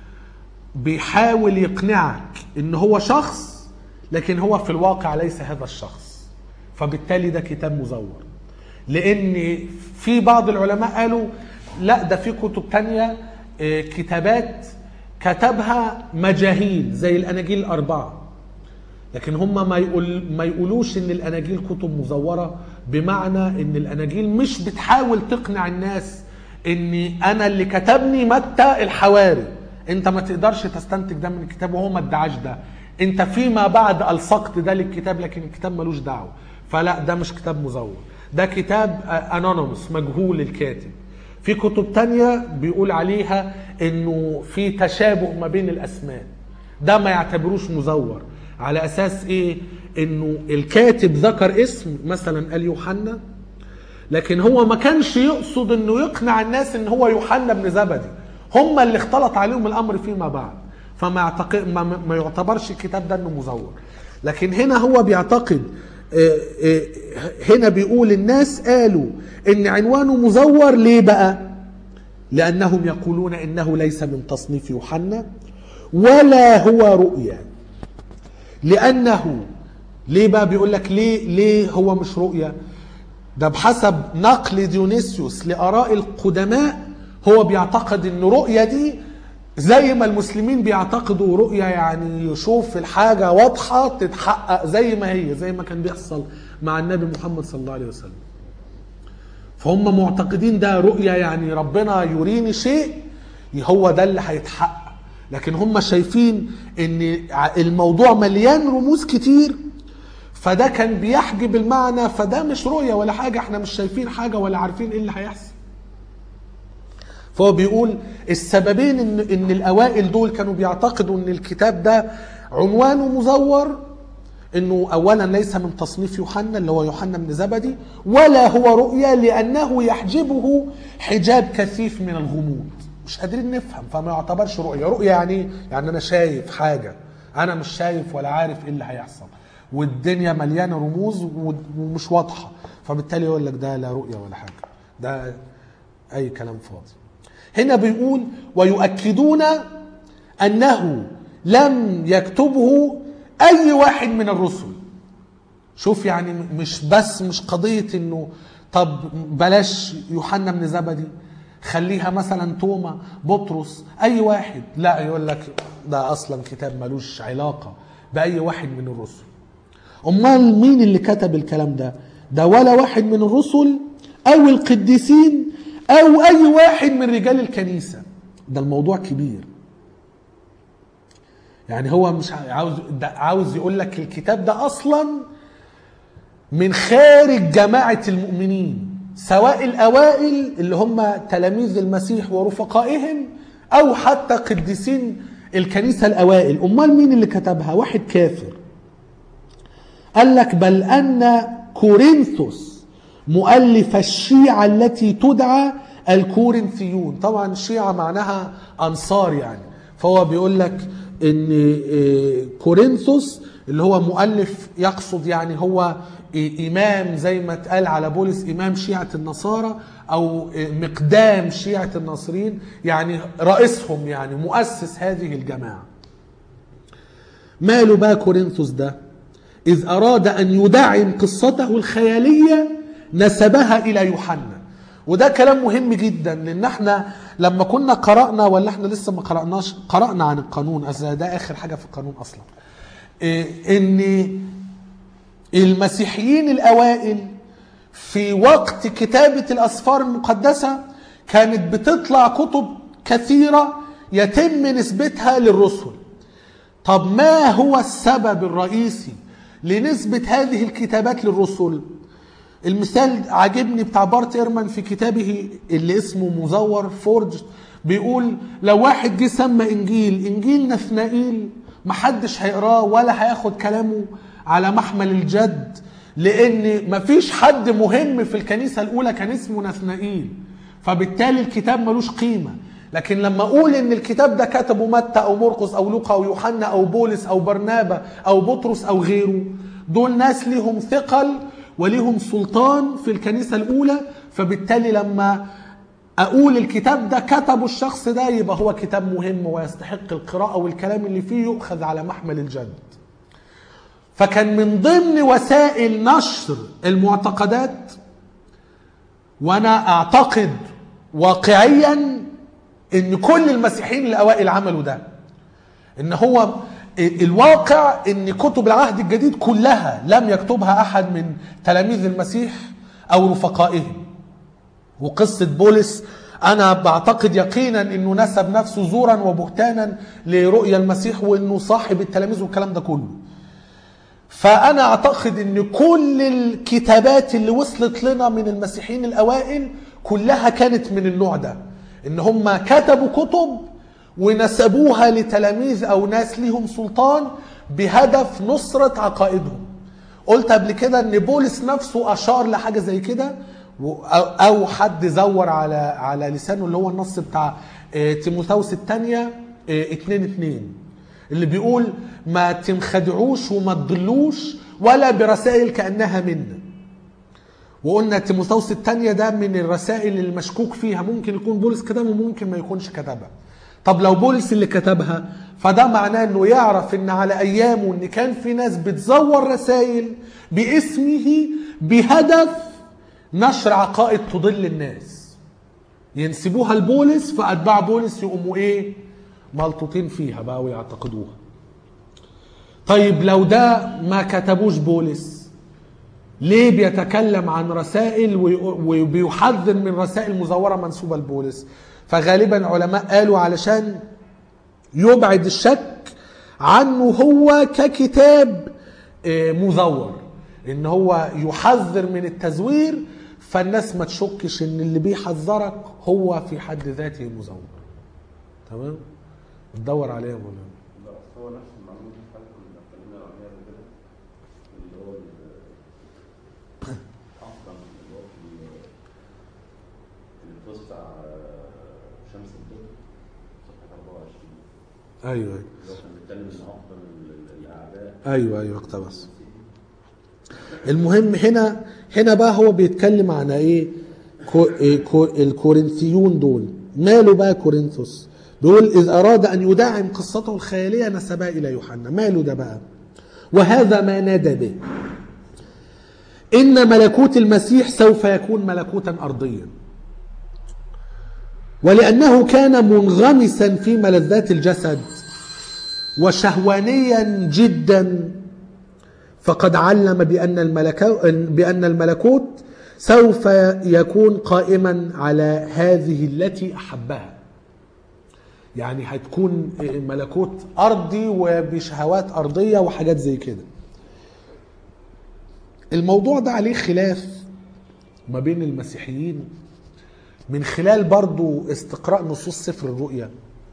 بيحاول يقنعك ان هو شخص لكن هو في الواقع ليس هذا الشخص فبالتالي ده كتاب مزور لان في بعض العلماء قالوا لا ده في كتب تانية آه، كتابات كتبها مجاهيل زي الاناجيل الاربعه لكن هم ما يقول ما يقولوش ان الاناجيل كتب مزوره بمعنى ان الاناجيل مش بتحاول تقنع الناس ان انا اللي كتبني متى الحواري انت ما تقدرش تستنتج ده من الكتاب وهو ما ادعاش ده انت فيما بعد الصقت ده للكتاب لكن الكتاب ملوش دعوه فلا ده مش كتاب مزور ده كتاب انونيموس مجهول الكاتب في كتب تانية بيقول عليها انه في تشابه ما بين الاسماء ده ما يعتبروش مزور على اساس ايه انه الكاتب ذكر اسم مثلا قال يوحنا لكن هو ما كانش يقصد انه يقنع الناس ان هو يوحنا بن زبدي هم اللي اختلط عليهم الامر فيما بعد فما يعتقد ما, ما يعتبرش الكتاب ده انه مزور لكن هنا هو بيعتقد آه، آه، هنا بيقول الناس قالوا ان عنوانه مزور ليه بقى لانهم يقولون انه ليس من تصنيف يوحنا ولا هو رؤيا لانه ليه بقى بيقول لك ليه ليه هو مش رؤيا ده بحسب نقل ديونيسيوس لآراء القدماء هو بيعتقد ان رؤيا دي زي ما المسلمين بيعتقدوا رؤيا يعني يشوف الحاجة واضحة تتحقق زي ما هي زي ما كان بيحصل مع النبي محمد صلى الله عليه وسلم فهم معتقدين ده رؤيا يعني ربنا يريني شيء هو ده اللي هيتحقق لكن هم شايفين ان الموضوع مليان رموز كتير فده كان بيحجب المعنى فده مش رؤية ولا حاجة احنا مش شايفين حاجة ولا عارفين ايه اللي هيحصل فهو بيقول السببين ان ان الاوائل دول كانوا بيعتقدوا ان الكتاب ده عنوانه مزور انه اولا ليس من تصنيف يوحنا اللي هو يوحنا بن زبدي ولا هو رؤيا لانه يحجبه حجاب كثيف من الغموض مش قادرين نفهم فما يعتبرش رؤيا رؤيا يعني إيه؟ يعني انا شايف حاجه انا مش شايف ولا عارف ايه اللي هيحصل والدنيا مليانه رموز ومش واضحه فبالتالي يقول لك ده لا رؤيه ولا حاجه ده اي كلام فاضي هنا بيقول ويؤكدون انه لم يكتبه اي واحد من الرسل شوف يعني مش بس مش قضيه انه طب بلاش يوحنا بن زبدي خليها مثلا توما بطرس اي واحد لا يقول لك ده اصلا كتاب ملوش علاقه باي واحد من الرسل امال مين اللي كتب الكلام ده ده ولا واحد من الرسل او القديسين او اي واحد من رجال الكنيسه ده الموضوع كبير يعني هو مش عاوز ده عاوز يقول لك الكتاب ده اصلا من خارج جماعه المؤمنين سواء الاوائل اللي هم تلاميذ المسيح ورفقائهم او حتى قديسين الكنيسه الاوائل امال مين اللي كتبها واحد كافر قال لك بل ان كورنثوس مؤلف الشيعه التي تدعى الكورنثيون طبعا الشيعه معناها انصار يعني فهو بيقول لك ان كورنثوس اللي هو مؤلف يقصد يعني هو امام زي ما اتقال على بولس امام شيعه النصارى او مقدام شيعه الناصرين يعني رئيسهم يعني مؤسس هذه الجماعه ماله بقى كورنثوس ده اذ اراد ان يدعم قصته الخياليه نسبها الى يوحنا وده كلام مهم جدا لان احنا لما كنا قرانا ولا احنا لسه ما قراناش قرانا عن القانون اصل ده اخر حاجه في القانون اصلا إيه ان المسيحيين الاوائل في وقت كتابه الاسفار المقدسه كانت بتطلع كتب كثيره يتم نسبتها للرسل طب ما هو السبب الرئيسي لنسبه هذه الكتابات للرسل المثال عاجبني بتاع بارت ايرمان في كتابه اللي اسمه مزور فورج بيقول لو واحد جه سمى انجيل انجيل نثنائيل محدش هيقراه ولا هياخد كلامه على محمل الجد لان مفيش حد مهم في الكنيسه الاولى كان اسمه نثنائيل فبالتالي الكتاب ملوش قيمه لكن لما اقول ان الكتاب ده كتبه متى او مرقس او لوقا او يوحنا او بولس او برنابا او بطرس او غيره دول ناس ليهم ثقل وليهم سلطان في الكنيسة الأولى فبالتالي لما أقول الكتاب ده كتبه الشخص ده يبقى هو كتاب مهم ويستحق القراءة والكلام اللي فيه يؤخذ على محمل الجد فكان من ضمن وسائل نشر المعتقدات وأنا أعتقد واقعيا إن كل المسيحيين الأوائل عملوا ده إن هو الواقع ان كتب العهد الجديد كلها لم يكتبها احد من تلاميذ المسيح او رفقائهم وقصة بولس انا بعتقد يقينا انه نسب نفسه زورا وبهتانا لرؤيا المسيح وانه صاحب التلاميذ والكلام ده كله فانا اعتقد ان كل الكتابات اللي وصلت لنا من المسيحيين الاوائل كلها كانت من النوع ده ان هم كتبوا كتب ونسبوها لتلاميذ او ناس ليهم سلطان بهدف نصرة عقائدهم قلت قبل كده ان بولس نفسه اشار لحاجة زي كده و- أو- او حد زور على على لسانه اللي هو النص بتاع آه، تيموثاوس الثانية اتنين اتنين اللي بيقول ما تنخدعوش وما تضلوش ولا برسائل كأنها منا وقلنا تيموثاوس الثانية ده من الرسائل المشكوك فيها ممكن يكون بولس كتبها وممكن ما يكونش كتبها طب لو بولس اللي كتبها فده معناه انه يعرف ان على ايامه ان كان في ناس بتزور رسائل باسمه بهدف نشر عقائد تضل الناس ينسبوها لبولس فاتباع بولس يقوموا ايه ملطوطين فيها بقى ويعتقدوها طيب لو ده ما كتبوش بولس ليه بيتكلم عن رسائل وي- وبيحذر من رسائل مزورة منسوبة لبولس فغالبا علماء قالوا علشان يبعد الشك عنه هو ككتاب آه، مزور ان هو يحذر من التزوير فالناس ما تشكش ان اللي بيحذرك هو في حد ذاته مزور تمام تدور عليه يا مولانا لا أصل هو نفس المعلومة دي حاجة كنا اتكلمنا عليها قبل كده اللي هو ال- أصلا اللي هو في ال- في البوست بتاع شمس الدين صفحة 24 ايوه اللي هو كان بيتكلم إن أفضل ال- الأعداء ايوه ايوه اقتبس المهم هنا هنا بقى هو بيتكلم عن ايه كو إيه كو الكورنثيون دول ماله بقى كورنثوس بيقول اذ اراد ان يدعم قصته الخياليه نسبها الى يوحنا ماله ده بقى وهذا ما نادى به ان ملكوت المسيح سوف يكون ملكوتا ارضيا ولانه كان منغمسا في ملذات الجسد وشهوانيا جدا فقد علم بأن الملكو بأن الملكوت سوف يكون قائما على هذه التي أحبها يعني هتكون ملكوت أرضي وبشهوات أرضية وحاجات زي كده الموضوع ده عليه خلاف ما بين المسيحيين من خلال برضو استقراء نصوص سفر الرؤيا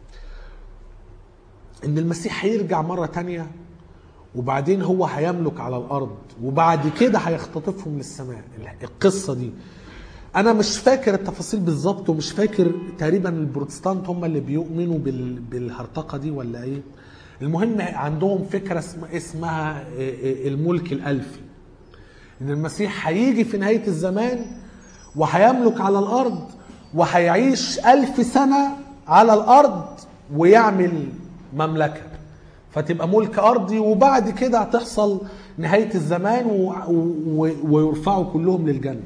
ان المسيح هيرجع مرة تانية وبعدين هو هيملك على الارض وبعد كده هيختطفهم للسماء القصة دي انا مش فاكر التفاصيل بالظبط ومش فاكر تقريبا البروتستانت هم اللي بيؤمنوا بال... بالهرطقة دي ولا ايه المهم عندهم فكرة اسمها, اسمها الملك الالفي ان المسيح هيجي في نهاية الزمان وهيملك على الارض وهيعيش ألف سنة على الارض ويعمل مملكة فتبقى ملك أرضي وبعد كده هتحصل نهاية الزمان و... و... ويرفعوا كلهم للجنة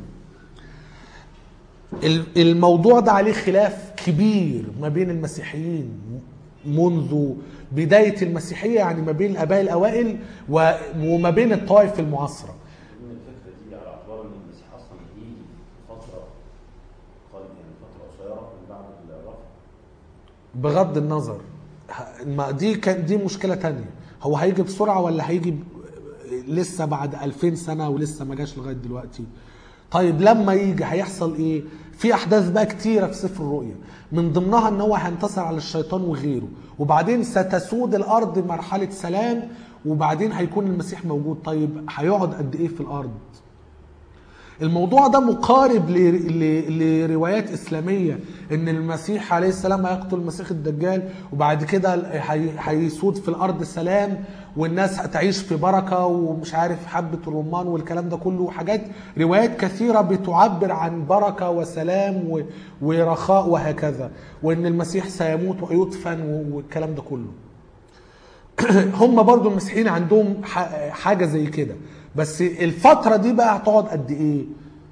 الموضوع ده عليه خلاف كبير ما بين المسيحيين منذ بداية المسيحية يعني ما بين الآباء الأوائل و... وما بين الطوائف المعاصرة إن الفكرة دي على اعتبار إن المسيح أصلا هيجي في فترة قريبة يعني فترة قصيرة من بعد الرفع بغض النظر ما دي كان دي مشكله تانية هو هيجي بسرعه ولا هيجي ب... لسه بعد 2000 سنه ولسه ما جاش لغايه دلوقتي طيب لما يجي هيحصل ايه في احداث بقى كتيره في سفر الرؤيا من ضمنها ان هو هينتصر على الشيطان وغيره وبعدين ستسود الارض مرحله سلام وبعدين هيكون المسيح موجود طيب هيقعد قد ايه في الارض الموضوع ده مقارب ل... ل... لروايات اسلاميه ان المسيح عليه السلام هيقتل المسيح الدجال وبعد كده هي... هيسود في الارض سلام والناس هتعيش في بركه ومش عارف حبه الرمان والكلام ده كله حاجات روايات كثيره بتعبر عن بركه وسلام و... ورخاء وهكذا وان المسيح سيموت ويدفن والكلام ده كله هم برضو المسيحيين عندهم حاجه زي كده بس الفتره دي بقى هتقعد قد ايه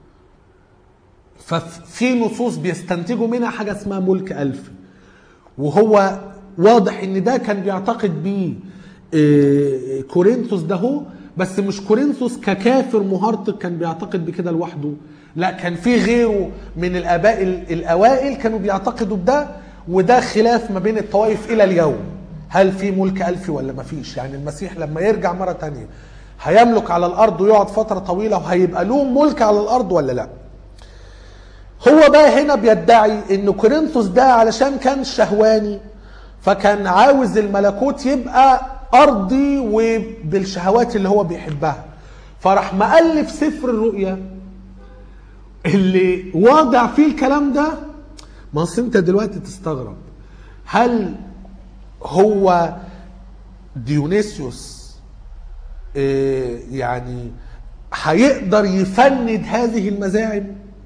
ففي نصوص بيستنتجوا منها حاجه اسمها ملك الفي وهو واضح ان ده كان بيعتقد بيه كورنثوس ده هو بس مش كورنثوس ككافر مهرطق كان بيعتقد بكده لوحده لا كان في غيره من الاباء الاوائل كانوا بيعتقدوا بده وده خلاف ما بين الطوائف الى اليوم هل في ملك الفي ولا ما فيش يعني المسيح لما يرجع مره تانية هيملك على الارض ويقعد فتره طويله وهيبقى له ملك على الارض ولا لا هو بقى هنا بيدعي ان كورنثوس ده علشان كان شهواني فكان عاوز الملكوت يبقى ارضي وبالشهوات اللي هو بيحبها فراح مؤلف سفر الرؤيا اللي واضع فيه الكلام ده ما أصل انت دلوقتي تستغرب هل هو ديونيسيوس آه، يعني هيقدر يفند هذه المزاعم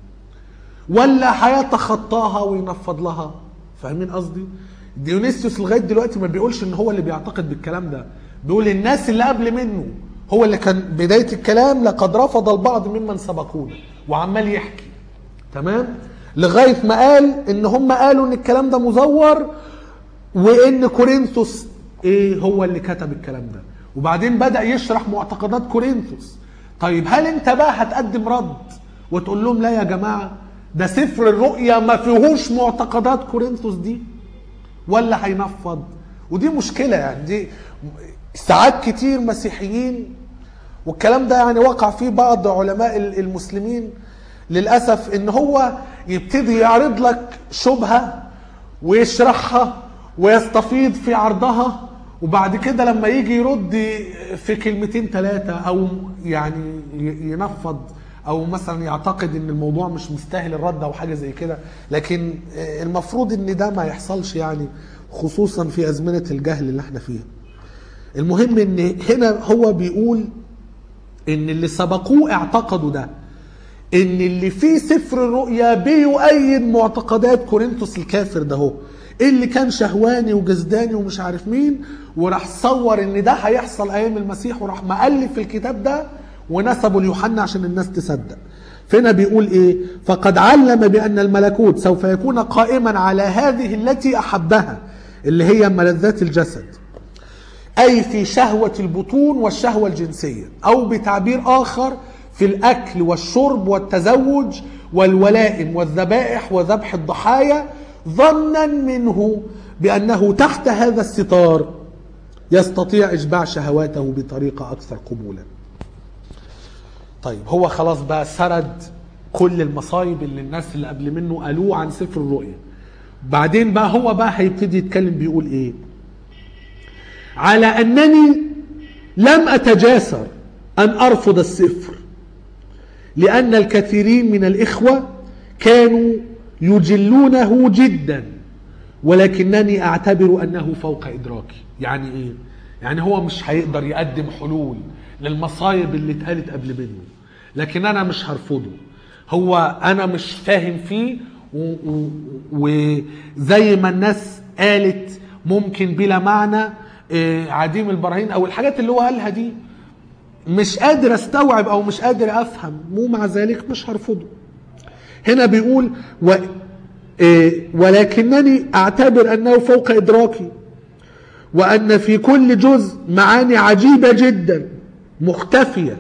ولا هيتخطاها وينفض لها فاهمين قصدي ديونيسيوس لغايه دلوقتي ما بيقولش ان هو اللي بيعتقد بالكلام ده بيقول الناس اللي قبل منه هو اللي كان بدايه الكلام لقد رفض البعض ممن سبقونا وعمال يحكي تمام لغايه ما قال ان هم قالوا ان الكلام ده مزور وان كورنثوس ايه هو اللي كتب الكلام ده وبعدين بدا يشرح معتقدات كورنثوس طيب هل انت بقى هتقدم رد وتقول لهم لا يا جماعه ده سفر الرؤيا ما فيهوش معتقدات كورنثوس دي ولا هينفض ودي مشكله يعني دي ساعات كتير مسيحيين والكلام ده يعني وقع فيه بعض علماء المسلمين للاسف ان هو يبتدي يعرض لك شبهه ويشرحها ويستفيض في عرضها وبعد كده لما يجي يرد في كلمتين ثلاثه او يعني ينفض او مثلا يعتقد ان الموضوع مش مستاهل الرد او حاجه زي كده لكن المفروض ان ده ما يحصلش يعني خصوصا في ازمنه الجهل اللي احنا فيها المهم ان هنا هو بيقول ان اللي سبقوه اعتقدوا ده ان اللي فيه سفر الرؤيا بيؤيد معتقدات كورنثوس الكافر ده هو اللي كان شهواني وجزداني ومش عارف مين وراح صور ان ده هيحصل ايام المسيح وراح مؤلف الكتاب ده ونسبه ليوحنا عشان الناس تصدق فهنا بيقول ايه فقد علم بان الملكوت سوف يكون قائما على هذه التي احبها اللي هي ملذات الجسد اي في شهوه البطون والشهوه الجنسيه او بتعبير اخر في الاكل والشرب والتزوج والولائم والذبائح وذبح الضحايا ظنا منه بانه تحت هذا الستار يستطيع اشباع شهواته بطريقه اكثر قبولا طيب هو خلاص بقى سرد كل المصايب اللي الناس اللي قبل منه قالوه عن سفر الرؤيا بعدين بقى هو بقى هيبتدي يتكلم بيقول ايه على انني لم اتجاسر ان ارفض السفر لان الكثيرين من الاخوه كانوا يجلونه جدا ولكنني اعتبر انه فوق ادراكي يعني ايه يعني هو مش هيقدر يقدم حلول للمصايب اللي اتقالت قبل منه لكن انا مش هرفضه هو انا مش فاهم فيه وزي ما الناس قالت ممكن بلا معنى آه، عديم البراهين او الحاجات اللي هو قالها دي مش قادر استوعب او مش قادر افهم ومع ذلك مش هرفضه هنا بيقول و آه، ولكنني اعتبر انه فوق ادراكي وان في كل جزء معاني عجيبه جدا مختفيه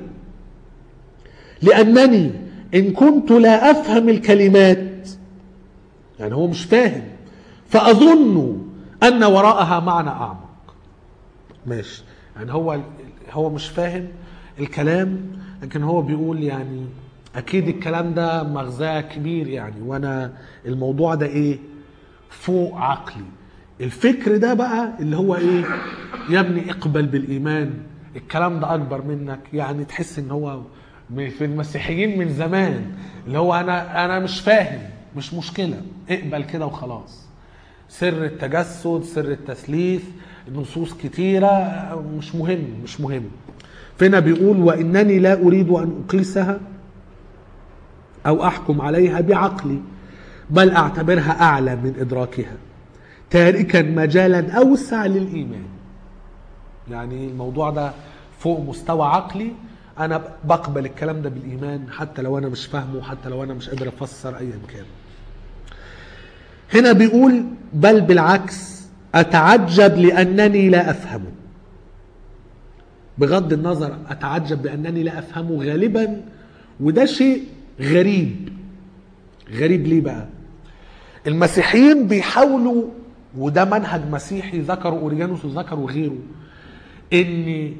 لانني ان كنت لا افهم الكلمات يعني هو مش فاهم فاظن ان وراءها معنى اعمق ماشي يعني هو هو مش فاهم الكلام لكن هو بيقول يعني اكيد الكلام ده مغزاه كبير يعني وانا الموضوع ده ايه فوق عقلي الفكر ده بقى اللي هو ايه يا ابني اقبل بالايمان الكلام ده اكبر منك يعني تحس ان هو في المسيحيين من زمان اللي هو انا انا مش فاهم مش مشكله اقبل كده وخلاص سر التجسد سر التثليث نصوص كتيره مش مهم مش مهم فهنا بيقول وانني لا اريد ان اقيسها او احكم عليها بعقلي بل اعتبرها اعلى من ادراكها تاركا مجالا اوسع للايمان يعني الموضوع ده فوق مستوى عقلي انا بقبل الكلام ده بالايمان حتى لو انا مش فاهمه حتى لو انا مش قادر افسر ايا كان هنا بيقول بل بالعكس اتعجب لانني لا افهمه بغض النظر اتعجب لانني لا افهمه غالبا وده شيء غريب غريب ليه بقى المسيحيين بيحاولوا وده منهج مسيحي ذكره اوريجانوس وذكره غيره ان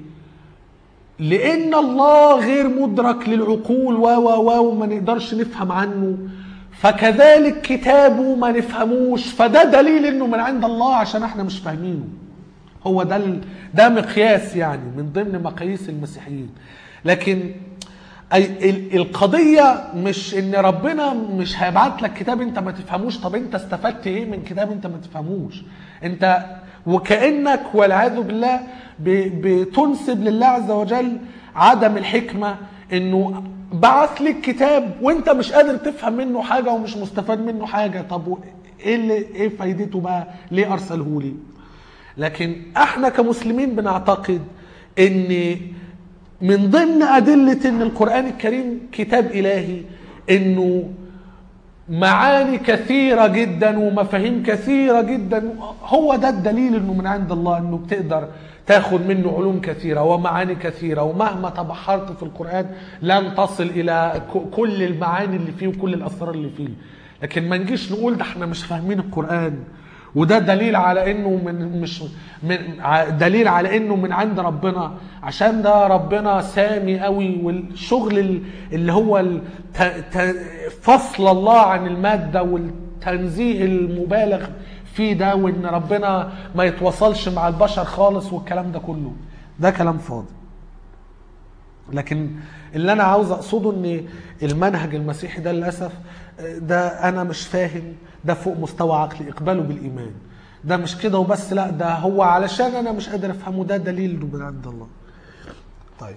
لان الله غير مدرك للعقول و و و وما نقدرش نفهم عنه فكذلك كتابه ما نفهموش فده دليل انه من عند الله عشان احنا مش فاهمينه هو ده ال... ده مقياس يعني من ضمن مقاييس المسيحيين لكن أي ال- القضية مش ان ربنا مش هيبعت لك كتاب انت ما تفهموش طب انت استفدت ايه من كتاب انت ما تفهموش انت وكأنك والعياذ بالله ب- بتنسب لله عز وجل عدم الحكمة انه بعث لك كتاب وانت مش قادر تفهم منه حاجة ومش مستفاد منه حاجة طب و- ايه اللي ايه فايدته بقى ليه ارسله لي لكن احنا كمسلمين بنعتقد ان من ضمن أدلة أن القرآن الكريم كتاب إلهي أنه معاني كثيرة جدا ومفاهيم كثيرة جدا هو ده الدليل أنه من عند الله أنه بتقدر تاخد منه علوم كثيرة ومعاني كثيرة ومهما تبحرت في القرآن لن تصل إلى ك- كل المعاني اللي فيه وكل الأسرار اللي فيه لكن ما نجيش نقول ده احنا مش فاهمين القرآن وده دليل على انه من مش من ع- دليل على انه من عند ربنا عشان ده ربنا سامي قوي والشغل ال- اللي هو ال- ت- ت- فصل الله عن الماده والتنزيه المبالغ فيه ده وان ربنا ما يتواصلش مع البشر خالص والكلام ده كله ده كلام فاضي لكن اللي انا عاوز اقصده ان المنهج المسيحي ده للاسف ده انا مش فاهم ده فوق مستوى عقلي اقباله بالايمان ده مش كده وبس لا ده هو علشان انا مش قادر افهمه ده دليل انه من عند الله طيب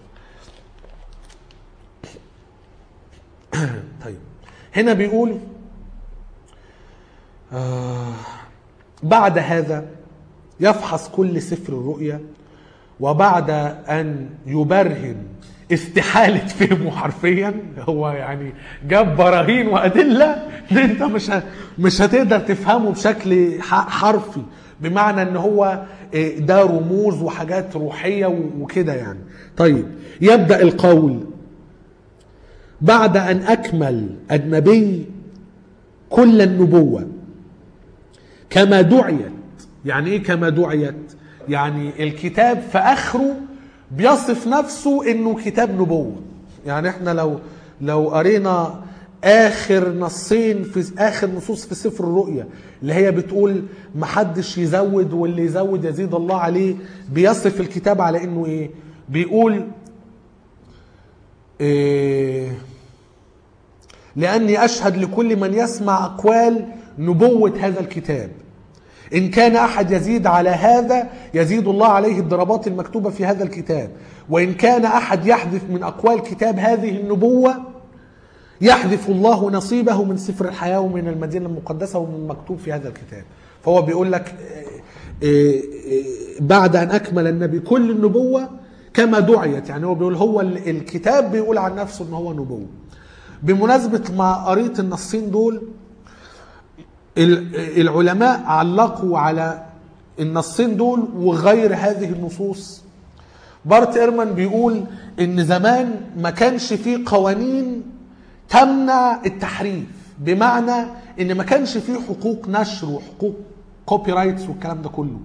طيب هنا بيقول آه بعد هذا يفحص كل سفر الرؤيا وبعد ان يبرهن استحالة فهمه حرفيا هو يعني جاب براهين وأدلة إن أنت مش ه- مش هتقدر تفهمه بشكل ح- حرفي بمعنى إن هو إيه، ده رموز وحاجات روحية و- وكده يعني طيب يبدأ القول بعد أن أكمل النبي كل النبوة كما دعيت يعني ايه كما دعيت يعني الكتاب في اخره بيصف نفسه انه كتاب نبوة يعني احنا لو لو قرينا اخر نصين في اخر نصوص في سفر الرؤيا اللي هي بتقول محدش يزود واللي يزود يزيد الله عليه بيصف الكتاب على انه ايه بيقول إيه لأني أشهد لكل من يسمع أقوال نبوة هذا الكتاب إن كان أحد يزيد على هذا يزيد الله عليه الضربات المكتوبة في هذا الكتاب وإن كان أحد يحذف من أقوال كتاب هذه النبوة يحذف الله نصيبه من سفر الحياة ومن المدينة المقدسة ومن المكتوب في هذا الكتاب فهو بيقول لك آه، آه، آه، بعد أن أكمل النبي كل النبوة كما دعيت يعني هو بيقول هو ال- الكتاب بيقول عن نفسه ان هو نبوة بمناسبة ما قريت النصين دول ال- العلماء علقوا على النصين دول وغير هذه النصوص بارت ايرمان بيقول ان زمان ما كانش فيه قوانين تمنع التحريف بمعنى ان ما كانش فيه حقوق نشر وحقوق كوبي رايتس والكلام ده كله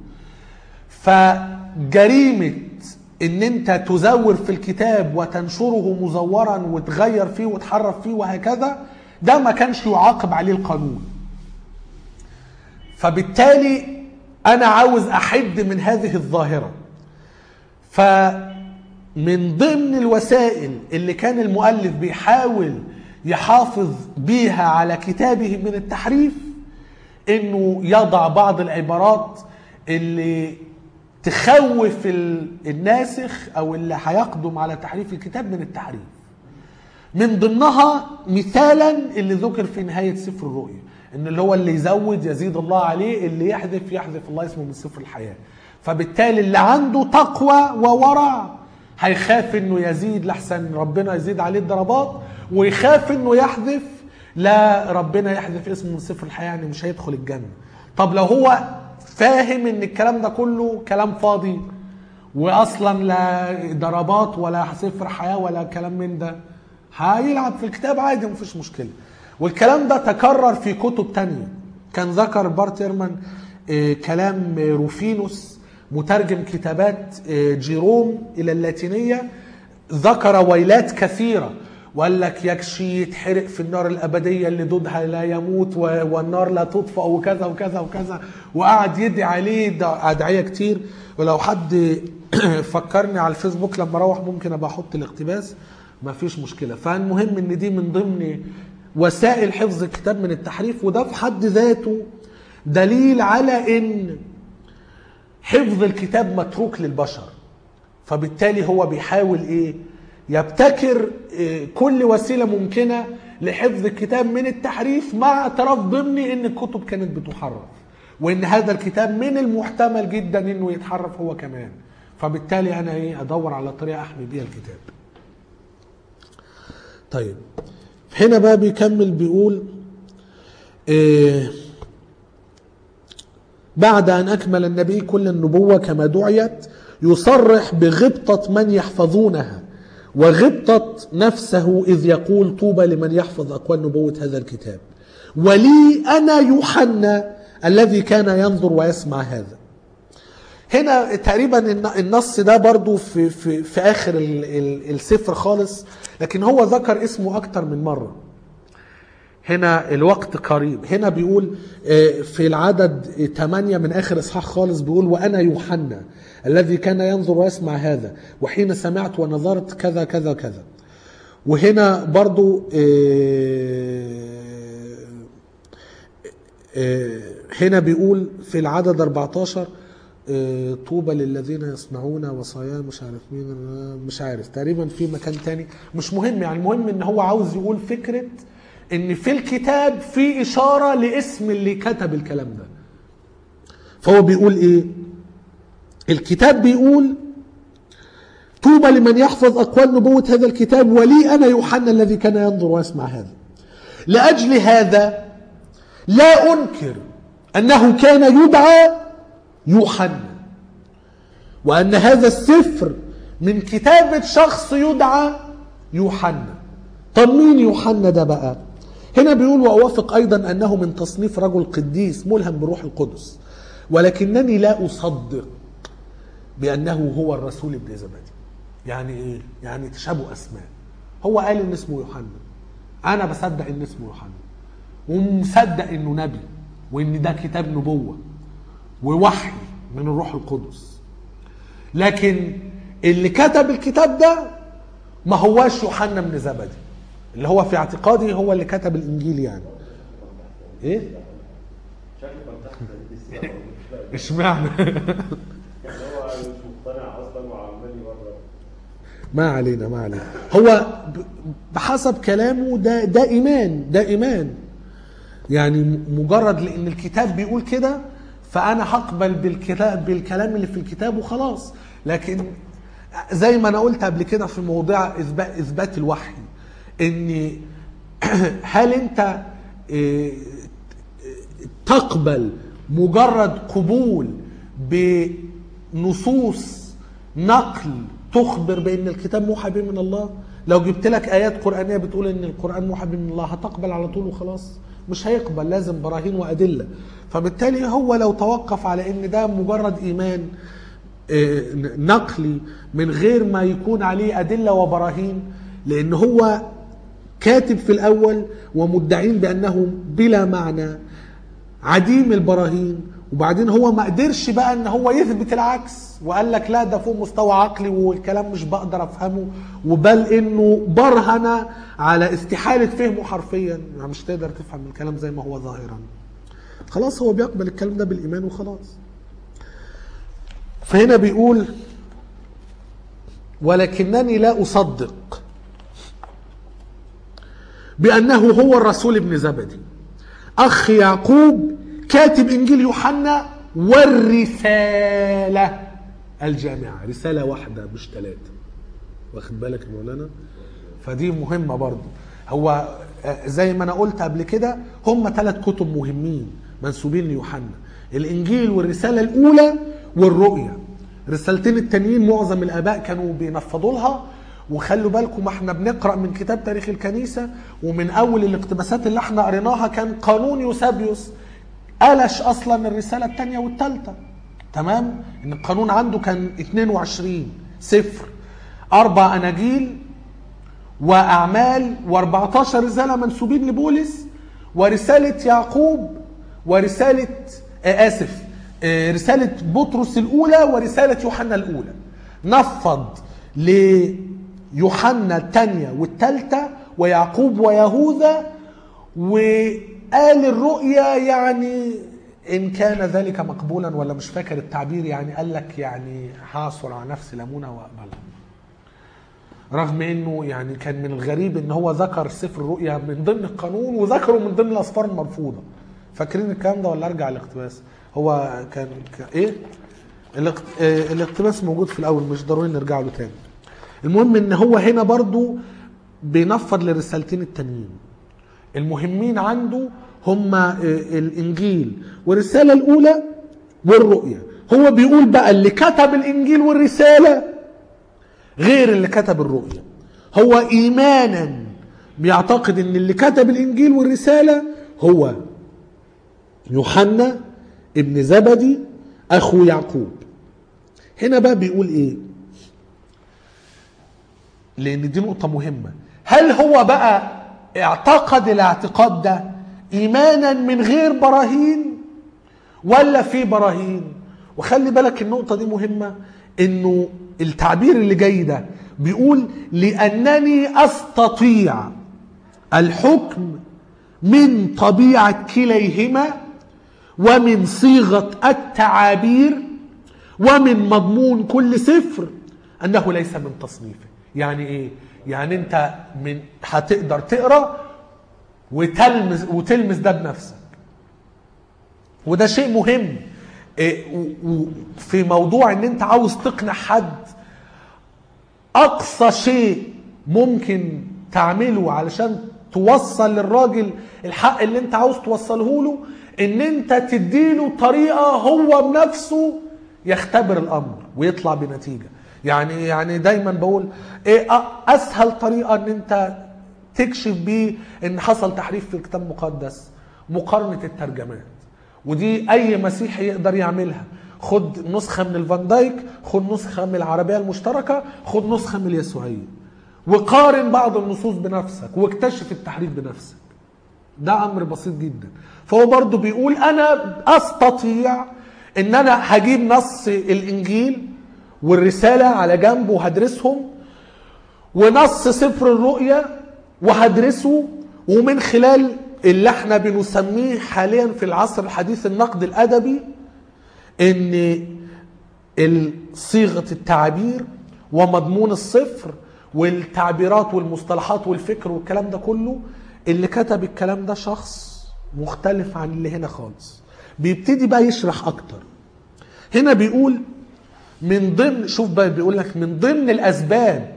فجريمة ان انت تزور في الكتاب وتنشره مزورا وتغير فيه وتحرف فيه وهكذا ده ما كانش يعاقب عليه القانون فبالتالي انا عاوز احد من هذه الظاهره فمن ضمن الوسائل اللي كان المؤلف بيحاول يحافظ بيها على كتابه من التحريف انه يضع بعض العبارات اللي تخوف ال- الناسخ او اللي هيقدم على تحريف الكتاب من التحريف من ضمنها مثالا اللي ذكر في نهاية سفر الرؤيا ان اللي هو اللي يزود يزيد الله عليه اللي يحذف يحذف الله اسمه من سفر الحياة فبالتالي اللي عنده تقوى وورع هيخاف انه يزيد لحسن ربنا يزيد عليه الضربات ويخاف انه يحذف لا ربنا يحذف اسمه من سفر الحياة يعني مش هيدخل الجنة طب لو هو فاهم ان الكلام ده كله كلام فاضي واصلا لا ضربات ولا سفر حياه ولا كلام من ده هيلعب في الكتاب عادي مفيش مشكله والكلام ده تكرر في كتب تانية كان ذكر بارت ايرمان آه، كلام آه، روفينوس مترجم كتابات آه، جيروم الى اللاتينيه ذكر ويلات كثيره وقال لك يكشي يتحرق في النار الأبدية اللي دودها لا يموت و- والنار لا تطفأ وكذا وكذا وكذا وقعد يدعي عليه ده أدعية كتير ولو حد فكرني على الفيسبوك لما اروح ممكن ابقى احط الاقتباس ما فيش مشكله فالمهم ان دي من ضمن وسائل حفظ الكتاب من التحريف وده في حد ذاته دليل على ان حفظ الكتاب متروك للبشر فبالتالي هو بيحاول ايه يبتكر إيه كل وسيله ممكنه لحفظ الكتاب من التحريف مع اعتراف ضمني ان الكتب كانت بتحرف وان هذا الكتاب من المحتمل جدا انه يتحرف هو كمان فبالتالي انا ايه ادور على طريقه احمي بيها الكتاب طيب هنا بقى بيكمل بيقول إيه بعد أن أكمل النبي كل النبوة كما دعيت يصرح بغبطة من يحفظونها وغبطة نفسه إذ يقول طوبى لمن يحفظ أقوال نبوة هذا الكتاب ولي أنا يوحنا الذي كان ينظر ويسمع هذا هنا تقريبا الن- النص ده برضو في, في, في آخر ال- ال- السفر خالص لكن هو ذكر اسمه أكتر من مرة هنا الوقت قريب هنا بيقول آه، في العدد 8 من اخر اصحاح خالص بيقول وانا يوحنا الذي كان ينظر ويسمع هذا وحين سمعت ونظرت كذا كذا كذا وهنا برضو آه، آه، هنا بيقول في العدد 14 آه، طوبى للذين يصنعون وصايا مش عارف مين آه، مش عارف تقريبا في مكان تاني مش مهم يعني المهم ان هو عاوز يقول فكرة ان في الكتاب في اشارة لاسم اللي كتب الكلام ده فهو بيقول ايه الكتاب بيقول طوبى لمن يحفظ اقوال نبوة هذا الكتاب ولي انا يوحنا الذي كان ينظر ويسمع هذا لاجل هذا لا انكر انه كان يدعى يوحنا وان هذا السفر من كتابة شخص يدعى يوحنا طب مين يوحنا ده بقى هنا بيقول واوافق ايضا انه من تصنيف رجل قديس ملهم بروح القدس ولكنني لا اصدق بانه هو الرسول ابن زبدي يعني ايه يعني تشابه اسماء هو قال ان اسمه يوحنا انا بصدق ان اسمه يوحنا ومصدق انه نبي وان ده كتاب نبوه ووحي من الروح القدس لكن اللي كتب الكتاب ده ما هواش يوحنا بن زبدي اللي هو في اعتقادي هو اللي كتب الانجيل يعني ايه شكله كان تحت السياق اشمعنى يعني هو مش مقتنع اصلا وعمال يبرر ما علينا ما علينا هو ب- بحسب كلامه ده ده ايمان ده ايمان يعني م- مجرد لان الكتاب بيقول كده فانا هقبل بالكتاب بالكلام اللي في الكتاب وخلاص لكن زي ما انا قلت قبل كده في موضوع اثبات اثبات الوحي ان هل انت إيه، تقبل مجرد قبول بنصوص نقل تخبر بان الكتاب موحى به من الله لو جبت لك ايات قرانيه بتقول ان القران موحى به من الله هتقبل على طول وخلاص مش هيقبل لازم براهين وادله فبالتالي هو لو توقف على ان ده مجرد ايمان آه، نقلي من غير ما يكون عليه ادله وبراهين لان هو كاتب في الاول ومدعين بانه بلا معنى عديم البراهين وبعدين هو ما قدرش بقى ان هو يثبت العكس وقال لك لا ده فوق مستوى عقلي والكلام مش بقدر افهمه وبل انه برهن على استحاله فهمه حرفيا يعني مش تقدر تفهم الكلام زي ما هو ظاهرا خلاص هو بيقبل الكلام ده بالايمان وخلاص فهنا بيقول ولكنني لا اصدق بانه هو الرسول ابن زبدي اخ يعقوب كاتب انجيل يوحنا والرساله الجامعه رساله واحده مش ثلاثه واخد بالك يا مولانا فدي مهمه برضو هو آه، زي ما انا قلت قبل كده هم ثلاث كتب مهمين منسوبين ليوحنا الانجيل والرساله الاولى والرؤيا الرسالتين التانيين معظم الاباء كانوا بينفضوا لها وخلوا بالكم احنا بنقرا من كتاب تاريخ الكنيسه ومن اول الاقتباسات اللي احنا قريناها كان قانون يوسابيوس قلش اصلا الرساله الثانيه والثالثه تمام ان القانون عنده كان 22 صفر اربع اناجيل واعمال و14 رساله منسوبين لبولس ورساله يعقوب ورساله آه اسف آه رساله بطرس الاولى ورساله يوحنا الاولى نفض ليوحنا الثانيه والثالثه ويعقوب ويهوذا وقال الرؤيا يعني ان كان ذلك مقبولا ولا مش فاكر التعبير يعني قال لك يعني هعصر على نفسي ليمونه واقبلها رغم انه يعني كان من الغريب ان هو ذكر سفر الرؤيا من ضمن القانون وذكره من ضمن الاسفار المرفوضه فاكرين الكلام ده ولا ارجع الاقتباس هو كان ك... ايه الاقت... آه، الاقتباس موجود في الاول مش ضروري نرجع له تاني المهم ان هو هنا برضو بينفض للرسالتين التانيين المهمين عنده هما آه، الانجيل والرساله الاولى والرؤيا هو بيقول بقى اللي كتب الانجيل والرساله غير اللي كتب الرؤيا هو ايمانا بيعتقد ان اللي كتب الانجيل والرساله هو يوحنا ابن زبدي اخو يعقوب هنا بقى بيقول ايه لان دي نقطه مهمه هل هو بقى اعتقد الاعتقاد ده ايمانا من غير براهين ولا في براهين وخلي بالك النقطه دي مهمه انه التعبير اللي جاي ده بيقول لانني استطيع الحكم من طبيعه كليهما ومن صيغه التعابير ومن مضمون كل سفر انه ليس من تصنيفه يعني ايه يعني انت من هتقدر تقرا وتلمس وتلمس ده بنفسك وده شيء مهم إيه، و- و- في موضوع ان انت عاوز تقنع حد اقصى شيء ممكن تعمله علشان توصل للراجل الحق اللي انت عاوز توصله له ان انت تديله طريقه هو بنفسه يختبر الامر ويطلع بنتيجه يعني يعني دايما بقول ايه أ- اسهل طريقه ان انت تكشف بيه ان حصل تحريف في الكتاب المقدس مقارنه الترجمات ودي اي مسيحي يقدر يعملها خد نسخه من الفان دايك خد نسخه من العربيه المشتركه خد نسخه من اليسوعيه وقارن بعض النصوص بنفسك واكتشف التحريف بنفسك ده امر بسيط جدا فهو برضو بيقول انا استطيع ان انا هجيب نص الانجيل والرساله على جنب وهدرسهم ونص سفر الرؤيا وهدرسه ومن خلال اللي احنا بنسميه حاليا في العصر الحديث النقد الادبي ان صيغه التعابير ومضمون الصفر والتعبيرات والمصطلحات والفكر والكلام ده كله اللي كتب الكلام ده شخص مختلف عن اللي هنا خالص بيبتدي بقى يشرح اكتر هنا بيقول من ضمن شوف بقى بيقول لك من ضمن الاسباب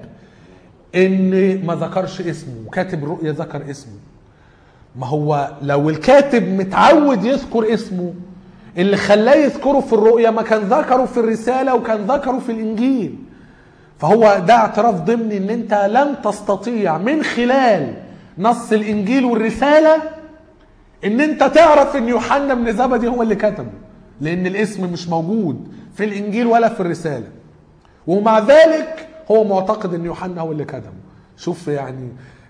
ان ما ذكرش اسمه وكاتب الرؤيا ذكر اسمه ما هو لو الكاتب متعود يذكر اسمه اللي خلاه يذكره في الرؤيا ما كان ذكره في الرسالة وكان ذكره في الإنجيل فهو ده اعتراف ضمني ان انت لن تستطيع من خلال نص الإنجيل والرسالة ان انت تعرف ان يوحنا بن زبدي هو اللي كتبه لان الاسم مش موجود في الإنجيل ولا في الرسالة ومع ذلك هو معتقد ان يوحنا هو اللي كتبه شوف يعني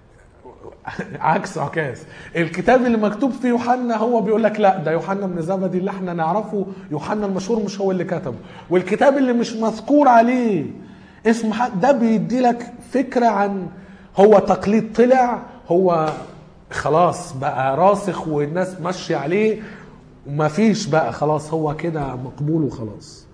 عكس عكاس الكتاب اللي مكتوب فيه يوحنا هو بيقول لك لا ده يوحنا بن زبدي اللي احنا نعرفه يوحنا المشهور مش هو اللي كتبه والكتاب اللي مش مذكور عليه اسم حد ده بيدي لك فكره عن هو تقليد طلع هو خلاص بقى راسخ والناس ماشيه عليه وما فيش بقى خلاص هو كده مقبول وخلاص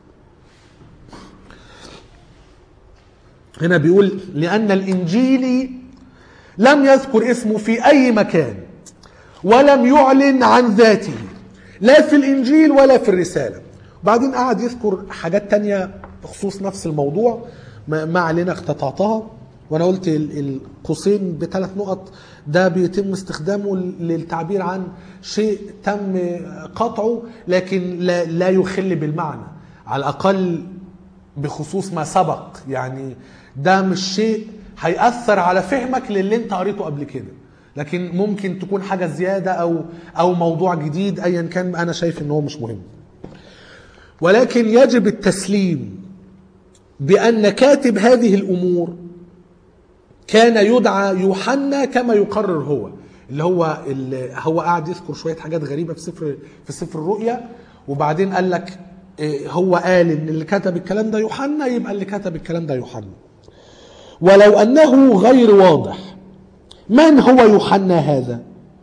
هنا بيقول لأن الإنجيلي لم يذكر اسمه في أي مكان ولم يعلن عن ذاته لا في الإنجيل ولا في الرسالة وبعدين قعد يذكر حاجات تانية بخصوص نفس الموضوع ما ما علينا اقتطعتها وانا قلت ال- القوسين بثلاث نقط ده بيتم استخدامه للتعبير عن شيء تم قطعه لكن لا, لا يخل بالمعنى على الاقل بخصوص ما سبق يعني ده مش شيء هيأثر على فهمك للي انت قريته قبل كده لكن ممكن تكون حاجة زيادة او او موضوع جديد ايا كان انا شايف ان هو مش مهم ولكن يجب التسليم بأن كاتب هذه الأمور كان يدعى يوحنا كما يقرر هو اللي هو اللي هو قاعد يذكر شويه حاجات غريبه في سفر في سفر الرؤيا وبعدين قال لك إيه، هو قال ان اللي كتب الكلام ده يوحنا يبقى اللي كتب الكلام ده يوحنا ولو انه غير واضح من هو يوحنا هذا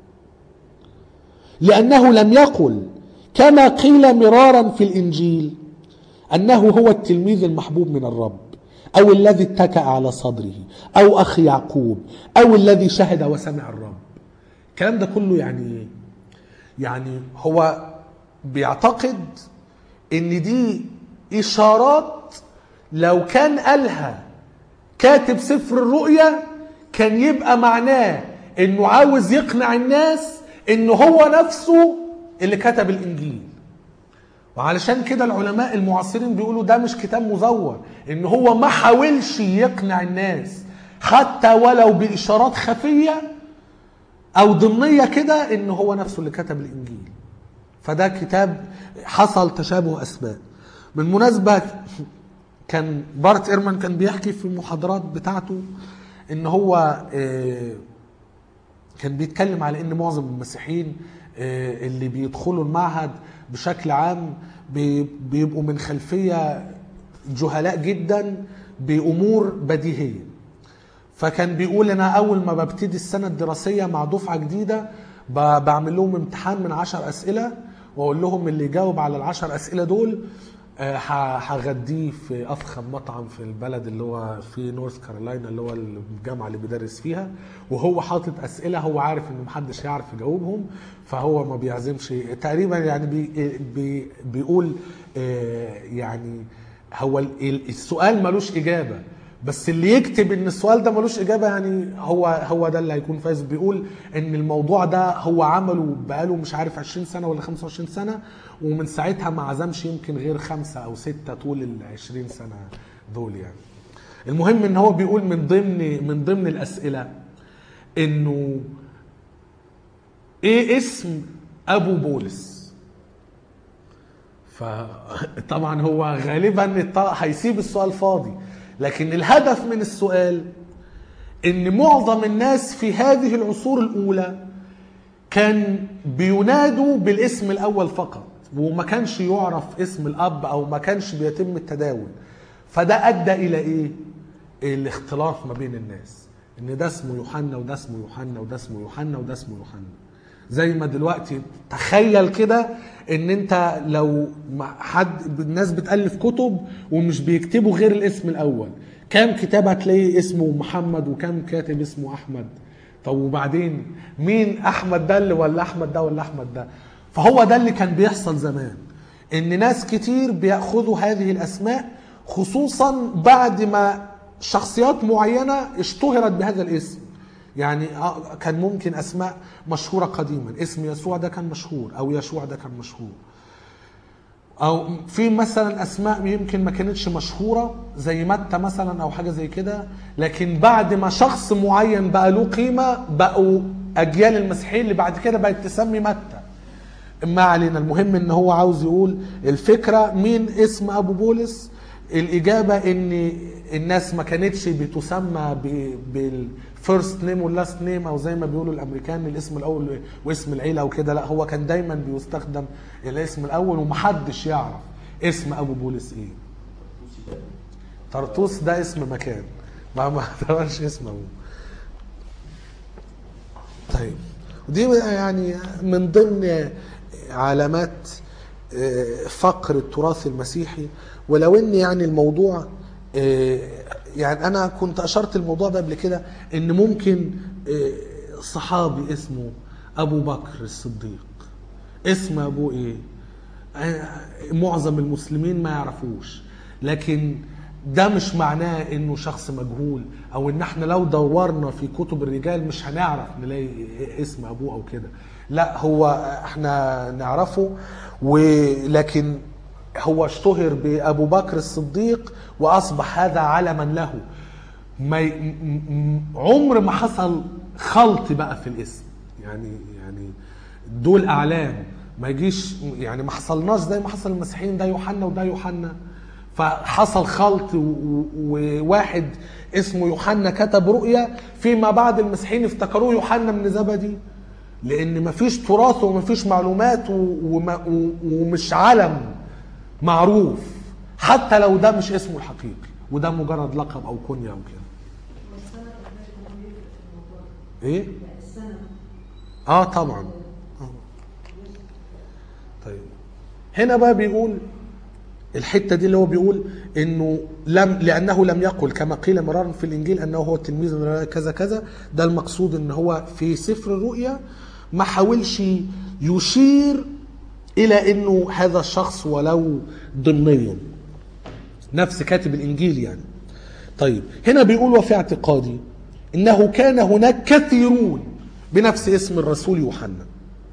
لانه لم يقل كما قيل مرارا في الانجيل انه هو التلميذ المحبوب من الرب او الذي اتكأ على صدره او اخ يعقوب او الذي شهد وسمع الرب الكلام ده كله يعني ايه يعني هو بيعتقد ان دي اشارات لو كان قالها كاتب سفر الرؤيا كان يبقى معناه انه عاوز يقنع الناس انه هو نفسه اللي كتب الانجيل وعلشان كده العلماء المعاصرين بيقولوا ده مش كتاب مزور ان هو ما حاولش يقنع الناس حتى ولو باشارات خفيه او ضمنيه كده ان هو نفسه اللي كتب الانجيل فده كتاب حصل تشابه اسماء بالمناسبه كان بارت ايرمان كان بيحكي في المحاضرات بتاعته ان هو آه، كان بيتكلم على ان معظم المسيحيين آه، اللي بيدخلوا المعهد بشكل عام بي- بيبقوا من خلفيه جهلاء جدا بامور بديهيه فكان بيقول انا اول ما ببتدي السنه الدراسيه مع دفعه جديده ب- بعمل لهم امتحان من عشر اسئله واقول لهم اللي يجاوب على العشر اسئله دول آه، ه- هغديه في افخم مطعم في البلد اللي هو في نورث كارولاينا اللي هو الجامعه اللي بيدرس فيها وهو حاطط اسئله هو عارف ان محدش يعرف يجاوبهم فهو ما بيعزمش تقريبا يعني بي بي بيقول آه، يعني هو ال- السؤال ملوش اجابه بس اللي يكتب ان السؤال ده ملوش اجابه يعني هو هو ده اللي هيكون فايز بيقول ان الموضوع ده هو عمله بقاله مش عارف 20 سنه ولا 25 سنه ومن ساعتها ما عزمش يمكن غير خمسه او سته طول ال 20 سنه دول يعني. المهم ان هو بيقول من ضمن من ضمن الاسئله انه ايه اسم ابو بولس؟ فطبعا هو غالبا الط- هيسيب السؤال فاضي لكن الهدف من السؤال ان معظم الناس في هذه العصور الاولى كان بينادوا بالاسم الاول فقط وما كانش يعرف اسم الاب او ما كانش بيتم التداول فده ادى الى ايه الاختلاط ما بين الناس ان ده اسمه يوحنا وده اسمه يوحنا وده اسمه يوحنا وده اسمه يوحنا زي ما دلوقتي تخيل كده ان انت لو مع حد الناس بتالف كتب ومش بيكتبوا غير الاسم الاول كام كتاب هتلاقي اسمه محمد وكام كاتب اسمه احمد طب وبعدين مين احمد ده اللي ولا احمد ده ولا احمد ده فهو ده اللي كان بيحصل زمان ان ناس كتير بياخذوا هذه الاسماء خصوصا بعد ما شخصيات معينه اشتهرت بهذا الاسم يعني آه، كان ممكن اسماء مشهوره قديما اسم يسوع ده كان مشهور او يشوع ده كان مشهور او في مثلا اسماء يمكن ما كانتش مشهوره زي متى مثلا او حاجه زي كده لكن بعد ما شخص معين بقى له قيمه بقوا اجيال المسيحيين اللي بعد كده بقت تسمي متى ما علينا المهم ان هو عاوز يقول الفكره مين اسم ابو بولس الاجابه ان الناس ما كانتش بتسمى بالفيرست نيم واللاست نيم او زي ما بيقولوا الامريكان الاسم الاول واسم العيله وكده لا هو كان دايما بيستخدم الاسم الاول ومحدش يعرف اسم ابو بولس ايه طرطوس ده اسم مكان ما ما اعتبرش اسم ابوه طيب ودي يعني من ضمن علامات آه، فقر التراث المسيحي ولو ان يعني الموضوع آه، يعني انا كنت اشرت الموضوع ده قبل كده ان ممكن آه، صحابي اسمه ابو بكر الصديق اسم ابوه ايه آه، معظم المسلمين ما يعرفوش لكن ده مش معناه انه شخص مجهول او ان احنا لو دورنا في كتب الرجال مش هنعرف نلاقي اسم ابوه او كده لا هو احنا نعرفه ولكن هو اشتهر بابو بكر الصديق واصبح هذا علما له ما ي... م- م- عمر ما حصل خلط بقى في الاسم يعني يعني دول اعلام ما يجيش يعني ما حصلناش زي ما حصل المسيحيين ده يوحنا وده يوحنا فحصل خلط و- و- وواحد اسمه يوحنا كتب رؤيا فيما بعد المسيحيين افتكروه يوحنا من زبدي لان مفيش تراث ومفيش معلومات و- وما- و- ومش علم معروف حتى لو ده مش اسمه الحقيقي وده مجرد لقب او كنيه او كده ايه اه طبعا آه. طيب هنا بقى بيقول الحته دي اللي هو بيقول انه لم لانه لم يقل كما قيل مرارا في الانجيل انه هو تلميذ من كذا كذا ده المقصود ان هو في سفر الرؤيا ما حاولش يشير الى انه هذا الشخص ولو ضمنيا نفس كاتب الانجيل يعني طيب هنا بيقول وفي اعتقادي انه كان هناك كثيرون بنفس اسم الرسول يوحنا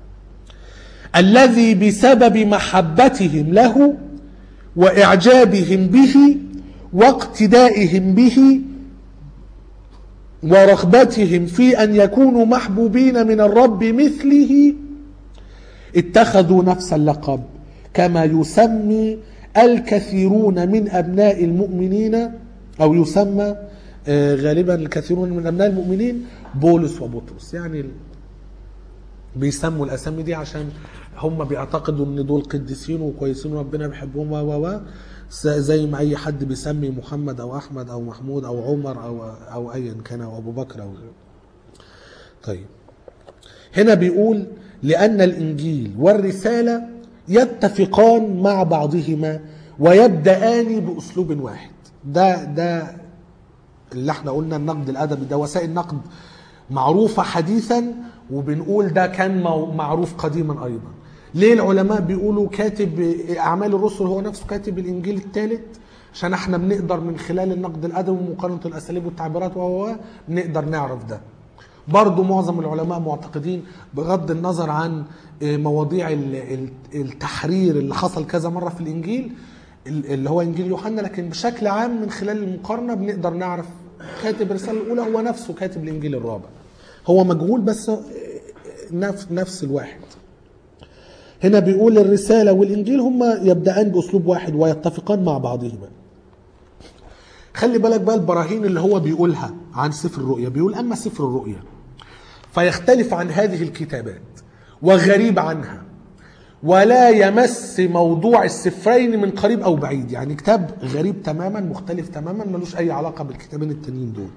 الذي بسبب محبتهم له واعجابهم به واقتدائهم به ورغبتهم في ان يكونوا محبوبين من الرب مثله اتخذوا نفس اللقب كما يسمي الكثيرون من ابناء المؤمنين او يسمى آه، غالبا الكثيرون من ابناء المؤمنين بولس وبطرس يعني ال- بيسموا الاسامي دي عشان هم بيعتقدوا ان دول قديسين وكويسين وربنا بيحبهم و و و ز- زي ما اي حد بيسمي محمد او احمد او محمود او عمر او او ايا كان او ابو بكر او غيره. طيب هنا بيقول لأن الإنجيل والرسالة يتفقان مع بعضهما ويبدأان بأسلوب واحد ده ده اللي احنا قلنا النقد الأدبي ده وسائل نقد معروفة حديثا وبنقول ده كان مو- معروف قديما أيضا ليه العلماء بيقولوا كاتب أعمال الرسل هو نفسه كاتب الإنجيل الثالث عشان احنا بنقدر من خلال النقد الأدبي ومقارنة الأساليب والتعبيرات و و و بنقدر نعرف ده برضو معظم العلماء معتقدين بغض النظر عن آه، مواضيع ال- ال- التحرير اللي حصل كذا مرة في الإنجيل ال- اللي هو إنجيل يوحنا لكن بشكل عام من خلال المقارنة بنقدر نعرف كاتب الرسالة الأولى هو نفسه كاتب الإنجيل الرابع هو مجهول بس آه، نفس نفس الواحد هنا بيقول الرسالة والإنجيل هما يبدأان بأسلوب واحد ويتفقان مع بعضهما خلي بالك بقى البراهين اللي هو بيقولها عن سفر الرؤيا بيقول أما سفر الرؤيا فيختلف عن هذه الكتابات وغريب عنها ولا يمس موضوع السفرين من قريب أو بعيد يعني كتاب غريب تماما مختلف تماما ملوش أي علاقة بالكتابين التانيين دول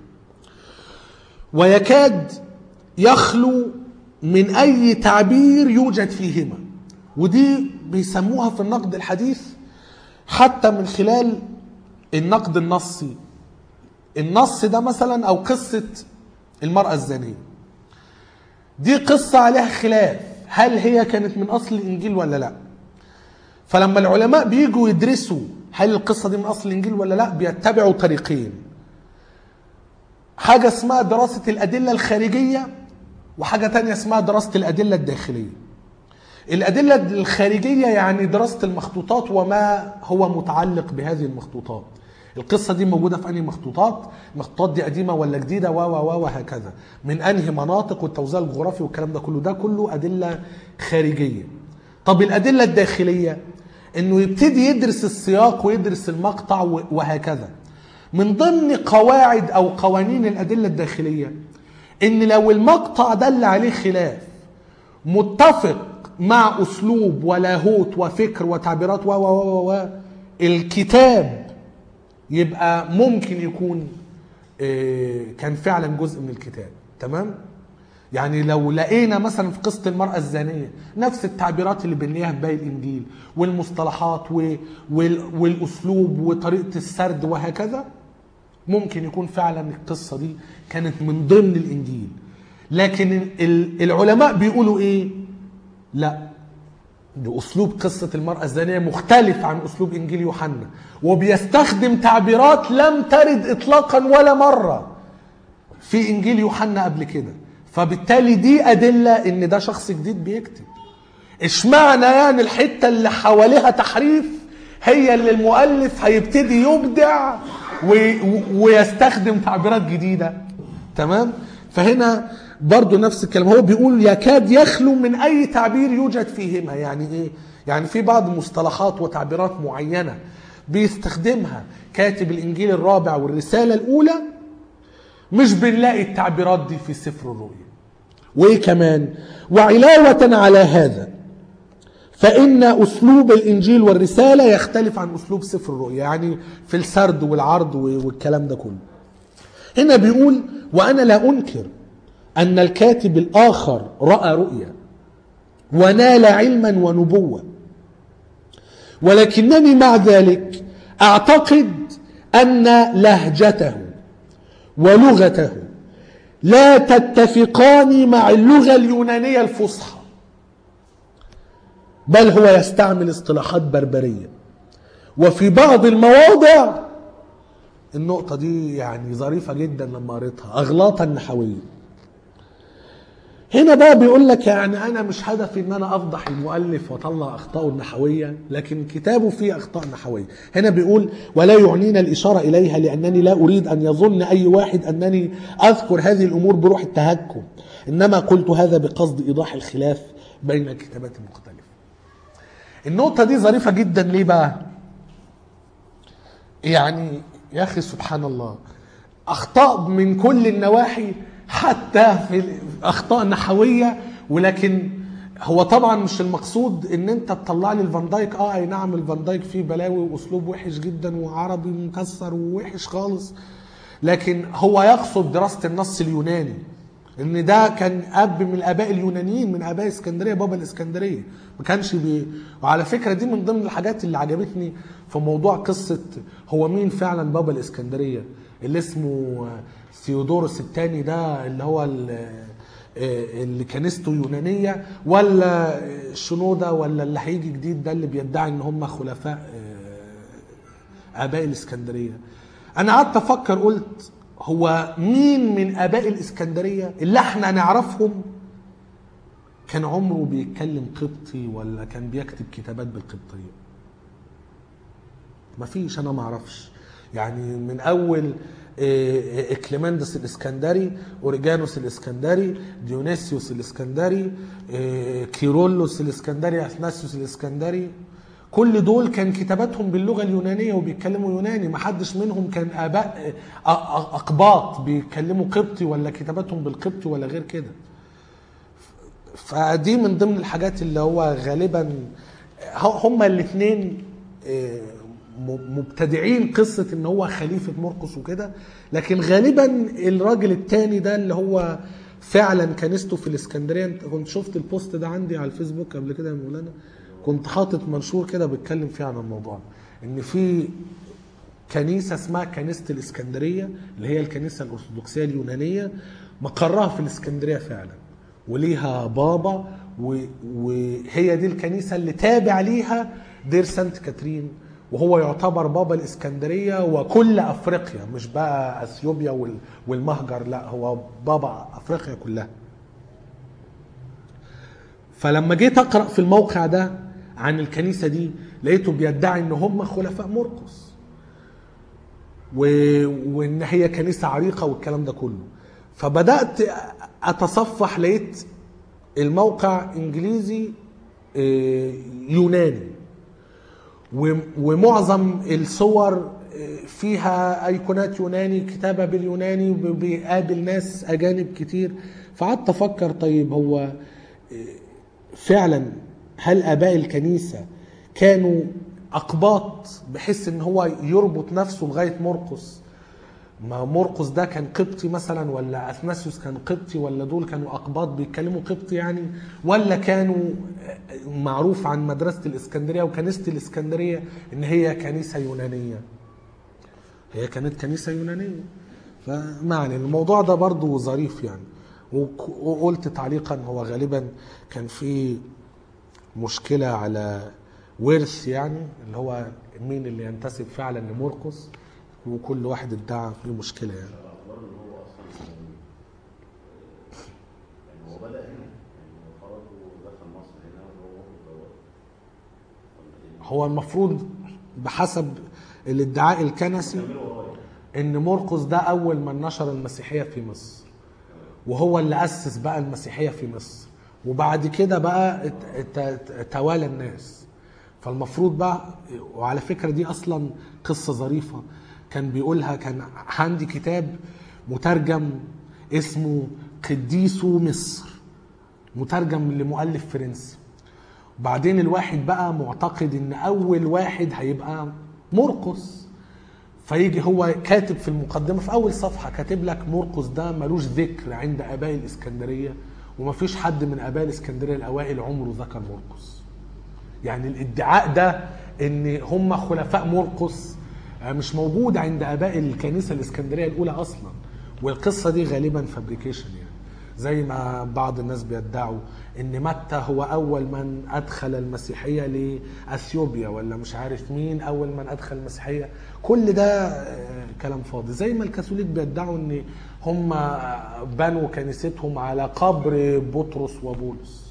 ويكاد يخلو من أي تعبير يوجد فيهما ودي بيسموها في النقد الحديث حتى من خلال النقد النصي النص ده مثلا او قصه المراه الزانيه دي قصه عليها خلاف هل هي كانت من اصل الانجيل ولا لا فلما العلماء بيجوا يدرسوا هل القصه دي من اصل الانجيل ولا لا بيتبعوا طريقين حاجه اسمها دراسه الادله الخارجيه وحاجه تانية اسمها دراسه الادله الداخليه الأدلة الخارجية يعني دراسة المخطوطات وما هو متعلق بهذه المخطوطات القصة دي موجودة في أنهي مخطوطات المخطوطات دي قديمة ولا جديدة و و و وهكذا من أنهي مناطق والتوزيع الجغرافي والكلام ده كله ده كله أدلة خارجية طب الأدلة الداخلية إنه يبتدي يدرس السياق ويدرس المقطع و- وهكذا من ضمن قواعد أو قوانين الأدلة الداخلية إن لو المقطع دل عليه خلاف متفق مع اسلوب ولاهوت وفكر وتعبيرات و و و و الكتاب يبقى ممكن يكون آه، كان فعلا جزء من الكتاب تمام يعني لو لقينا مثلا في قصه المراه الزانيه نفس التعبيرات اللي بنلاقيها في باقي الانجيل والمصطلحات و- وال- والاسلوب وطريقه السرد وهكذا ممكن يكون فعلا القصه دي كانت من ضمن الانجيل لكن ال- العلماء بيقولوا ايه لا ده اسلوب قصه المراه الزانيه مختلف عن اسلوب انجيل يوحنا وبيستخدم تعبيرات لم ترد اطلاقا ولا مره في انجيل يوحنا قبل كده فبالتالي دي ادله ان ده شخص جديد بيكتب اشمعنى يعني الحته اللي حواليها تحريف هي اللي المؤلف هيبتدي يبدع وي- ويستخدم تعبيرات جديده تمام فهنا برضو نفس الكلام هو بيقول يكاد يخلو من اي تعبير يوجد فيهما يعني ايه يعني في بعض مصطلحات وتعبيرات معينه بيستخدمها كاتب الانجيل الرابع والرساله الاولى مش بنلاقي التعبيرات دي في سفر الرؤيا وايه كمان وعلاوة على هذا فإن أسلوب الإنجيل والرسالة يختلف عن أسلوب سفر الرؤيا يعني في السرد والعرض والكلام ده كله هنا بيقول وأنا لا أنكر أن الكاتب الآخر رأى رؤيا ونال علما ونبوة ولكنني مع ذلك أعتقد أن لهجته ولغته لا تتفقان مع اللغة اليونانية الفصحى بل هو يستعمل اصطلاحات بربرية وفي بعض المواضع النقطة دي يعني ظريفة جدا لما قريتها أغلاطا نحوية هنا بقى بيقول لك يعني أنا مش هدفي إن أنا أفضح المؤلف وأطلع أخطائه النحوية لكن كتابه فيه أخطاء نحوية هنا بيقول ولا يعنينا الإشارة إليها لأنني لا أريد أن يظن أي واحد أنني أذكر هذه الأمور بروح التهكم إنما قلت هذا بقصد إيضاح الخلاف بين الكتابات المختلفة النقطة دي ظريفة جدا ليه بقى؟ يعني يا أخي سبحان الله أخطاء من كل النواحي حتى في أخطاء نحوية ولكن هو طبعا مش المقصود ان انت تطلع لي الفان دايك اه اي نعم الفان دايك فيه بلاوي واسلوب وحش جدا وعربي مكسر ووحش خالص لكن هو يقصد دراسه النص اليوناني ان ده كان اب من الاباء اليونانيين من اباء اسكندريه بابا الاسكندريه ما كانش بي وعلى فكره دي من ضمن الحاجات اللي عجبتني في موضوع قصه هو مين فعلا بابا الاسكندريه اللي اسمه ثيودوروس الثاني ده اللي هو اللي كنيسته يونانيه ولا شنوده ولا اللي هيجي جديد ده اللي بيدعي ان هم خلفاء اباء الاسكندريه انا قعدت افكر قلت هو مين من اباء الاسكندريه اللي احنا نعرفهم كان عمره بيتكلم قبطي ولا كان بيكتب كتابات بالقبطيه مفيش انا ما اعرفش يعني من اول اكليمندس الاسكندري اوريجانوس الاسكندري ديونيسيوس الاسكندري كيرولوس الاسكندري اثناسيوس الاسكندري كل دول كان كتاباتهم باللغه اليونانيه وبيتكلموا يوناني ما حدش منهم كان اباء اقباط بيتكلموا قبطي ولا كتاباتهم بالقبطي ولا غير كده فدي من ضمن الحاجات اللي هو غالبا هما الاثنين مبتدعين قصة ان هو خليفة مرقس وكده لكن غالبا الراجل التاني ده اللي هو فعلا كنيسته في الاسكندرية انت كنت شفت البوست ده عندي على الفيسبوك قبل كده يا مولانا كنت حاطط منشور كده بيتكلم فيه عن الموضوع ده ان في كنيسة اسمها كنيسة الاسكندرية اللي هي الكنيسة الارثوذكسية اليونانية مقرها في الاسكندرية فعلا وليها بابا وهي دي الكنيسة اللي تابع ليها دير سانت كاترين وهو يعتبر بابا الاسكندريه وكل افريقيا مش بقى اثيوبيا والمهجر لا هو بابا افريقيا كلها فلما جيت اقرا في الموقع ده عن الكنيسه دي لقيته بيدعي ان هم خلفاء مرقس و... وان هي كنيسه عريقه والكلام ده كله فبدات اتصفح لقيت الموقع انجليزي يوناني ومعظم الصور فيها ايقونات يوناني كتابه باليوناني بيقابل ناس اجانب كتير فقعدت افكر طيب هو فعلا هل اباء الكنيسه كانوا اقباط بحيث ان هو يربط نفسه لغايه مرقس ما مرقس ده كان قبطي مثلا ولا اثناسيوس كان قبطي ولا دول كانوا اقباط بيتكلموا قبطي يعني ولا كانوا معروف عن مدرسه الاسكندريه وكنيسه الاسكندريه ان هي كنيسه يونانيه هي كانت كنيسه يونانيه فمعنى الموضوع ده برضو ظريف يعني وقلت تعليقا هو غالبا كان في مشكله على ورث يعني اللي هو مين اللي ينتسب فعلا لمرقس وكل واحد ادعى فيه مشكله يعني الاخبار اللي هو اصلا يعني هو بدا هنا يعني هو خرج ودخل مصر هنا وهو دوت ولا ايه؟ هو المفروض بحسب الادعاء الكنسي كملوا ورايا ان مرقس ده اول من نشر المسيحيه في مصر وهو اللي اسس بقى المسيحيه في مصر وبعد كده بقى ات- ات- توالى الناس فالمفروض بقى وعلى فكره دي اصلا قصه ظريفه كان بيقولها كان عندي كتاب مترجم اسمه قديسو مصر مترجم لمؤلف فرنسي وبعدين الواحد بقى معتقد ان اول واحد هيبقى مرقس فيجي هو كاتب في المقدمه في اول صفحه كاتب لك مرقس ده ملوش ذكر عند اباء الاسكندريه ومفيش حد من اباء الاسكندريه الاوائل عمره ذكر مرقس يعني الادعاء ده ان هم خلفاء مرقس آه، مش موجود عند اباء الكنيسه الاسكندريه الاولى اصلا والقصه دي غالبا فابريكيشن يعني زي ما بعض الناس بيدعوا ان متى هو اول من ادخل المسيحيه لاثيوبيا ولا مش عارف مين اول من ادخل المسيحيه كل ده آه، كلام فاضي زي ما الكاثوليك بيدعوا ان هم بنوا كنيستهم على قبر بطرس وبولس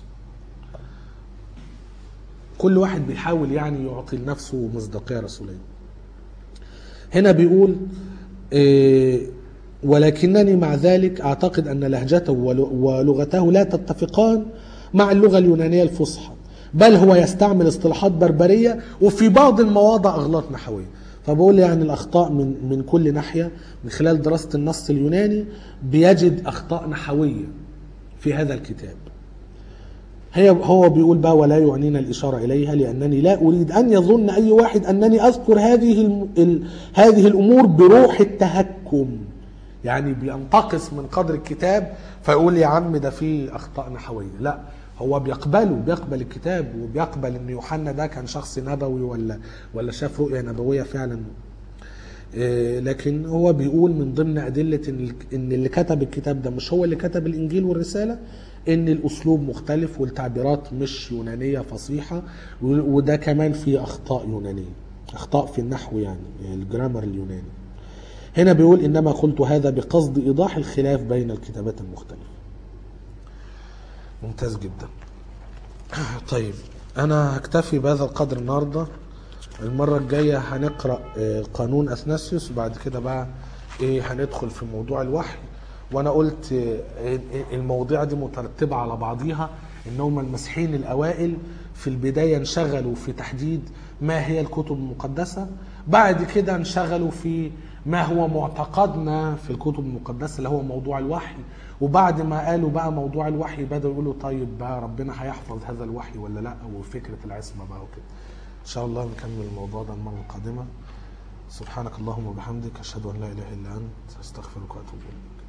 كل واحد بيحاول يعني يعطي لنفسه مصداقيه رسوليه هنا بيقول إيه، ولكنني مع ذلك اعتقد ان لهجته ول- ولغته لا تتفقان مع اللغه اليونانيه الفصحى بل هو يستعمل اصطلاحات بربريه وفي بعض المواضع اغلاط نحويه فبقول يعني الاخطاء من من كل ناحيه من خلال دراسه النص اليوناني بيجد اخطاء نحويه في هذا الكتاب هي هو بيقول بقى ولا يعنينا الإشارة إليها لأنني لا أريد أن يظن أي واحد أنني أذكر هذه الم... ال... هذه الأمور بروح التهكم يعني بينتقص من قدر الكتاب فيقول يا عم ده فيه أخطاء نحوية لا هو بيقبله بيقبل الكتاب وبيقبل ان يوحنا ده كان شخص نبوي ولا ولا شاف رؤيه نبويه فعلا إيه، لكن هو بيقول من ضمن أدلة إن إن اللي كتب الكتاب ده مش هو اللي كتب الإنجيل والرسالة إن الأسلوب مختلف والتعبيرات مش يونانية فصيحة و- وده كمان فيه أخطاء يونانية أخطاء في النحو يعني يعني الجرامر اليوناني هنا بيقول إنما قلت هذا بقصد إيضاح الخلاف بين الكتابات المختلفة ممتاز جدا طيب أنا هكتفي بهذا القدر النهارده المرة الجاية هنقرأ آه، قانون أثناسيوس وبعد كده بقى إيه هندخل في موضوع الوحي وأنا قلت آه، آه، المواضيع دي مترتبة على بعضيها إن هم المسيحيين الأوائل في البداية انشغلوا في تحديد ما هي الكتب المقدسة بعد كده انشغلوا في ما هو معتقدنا في الكتب المقدسة اللي هو موضوع الوحي وبعد ما قالوا بقى موضوع الوحي بدأوا يقولوا طيب بقى ربنا هيحفظ هذا الوحي ولا لا وفكرة العصمة بقى وكده ان شاء الله نكمل الموضوع ده المره القادمه سبحانك اللهم وبحمدك اشهد ان لا اله الا انت استغفرك واتوب اليك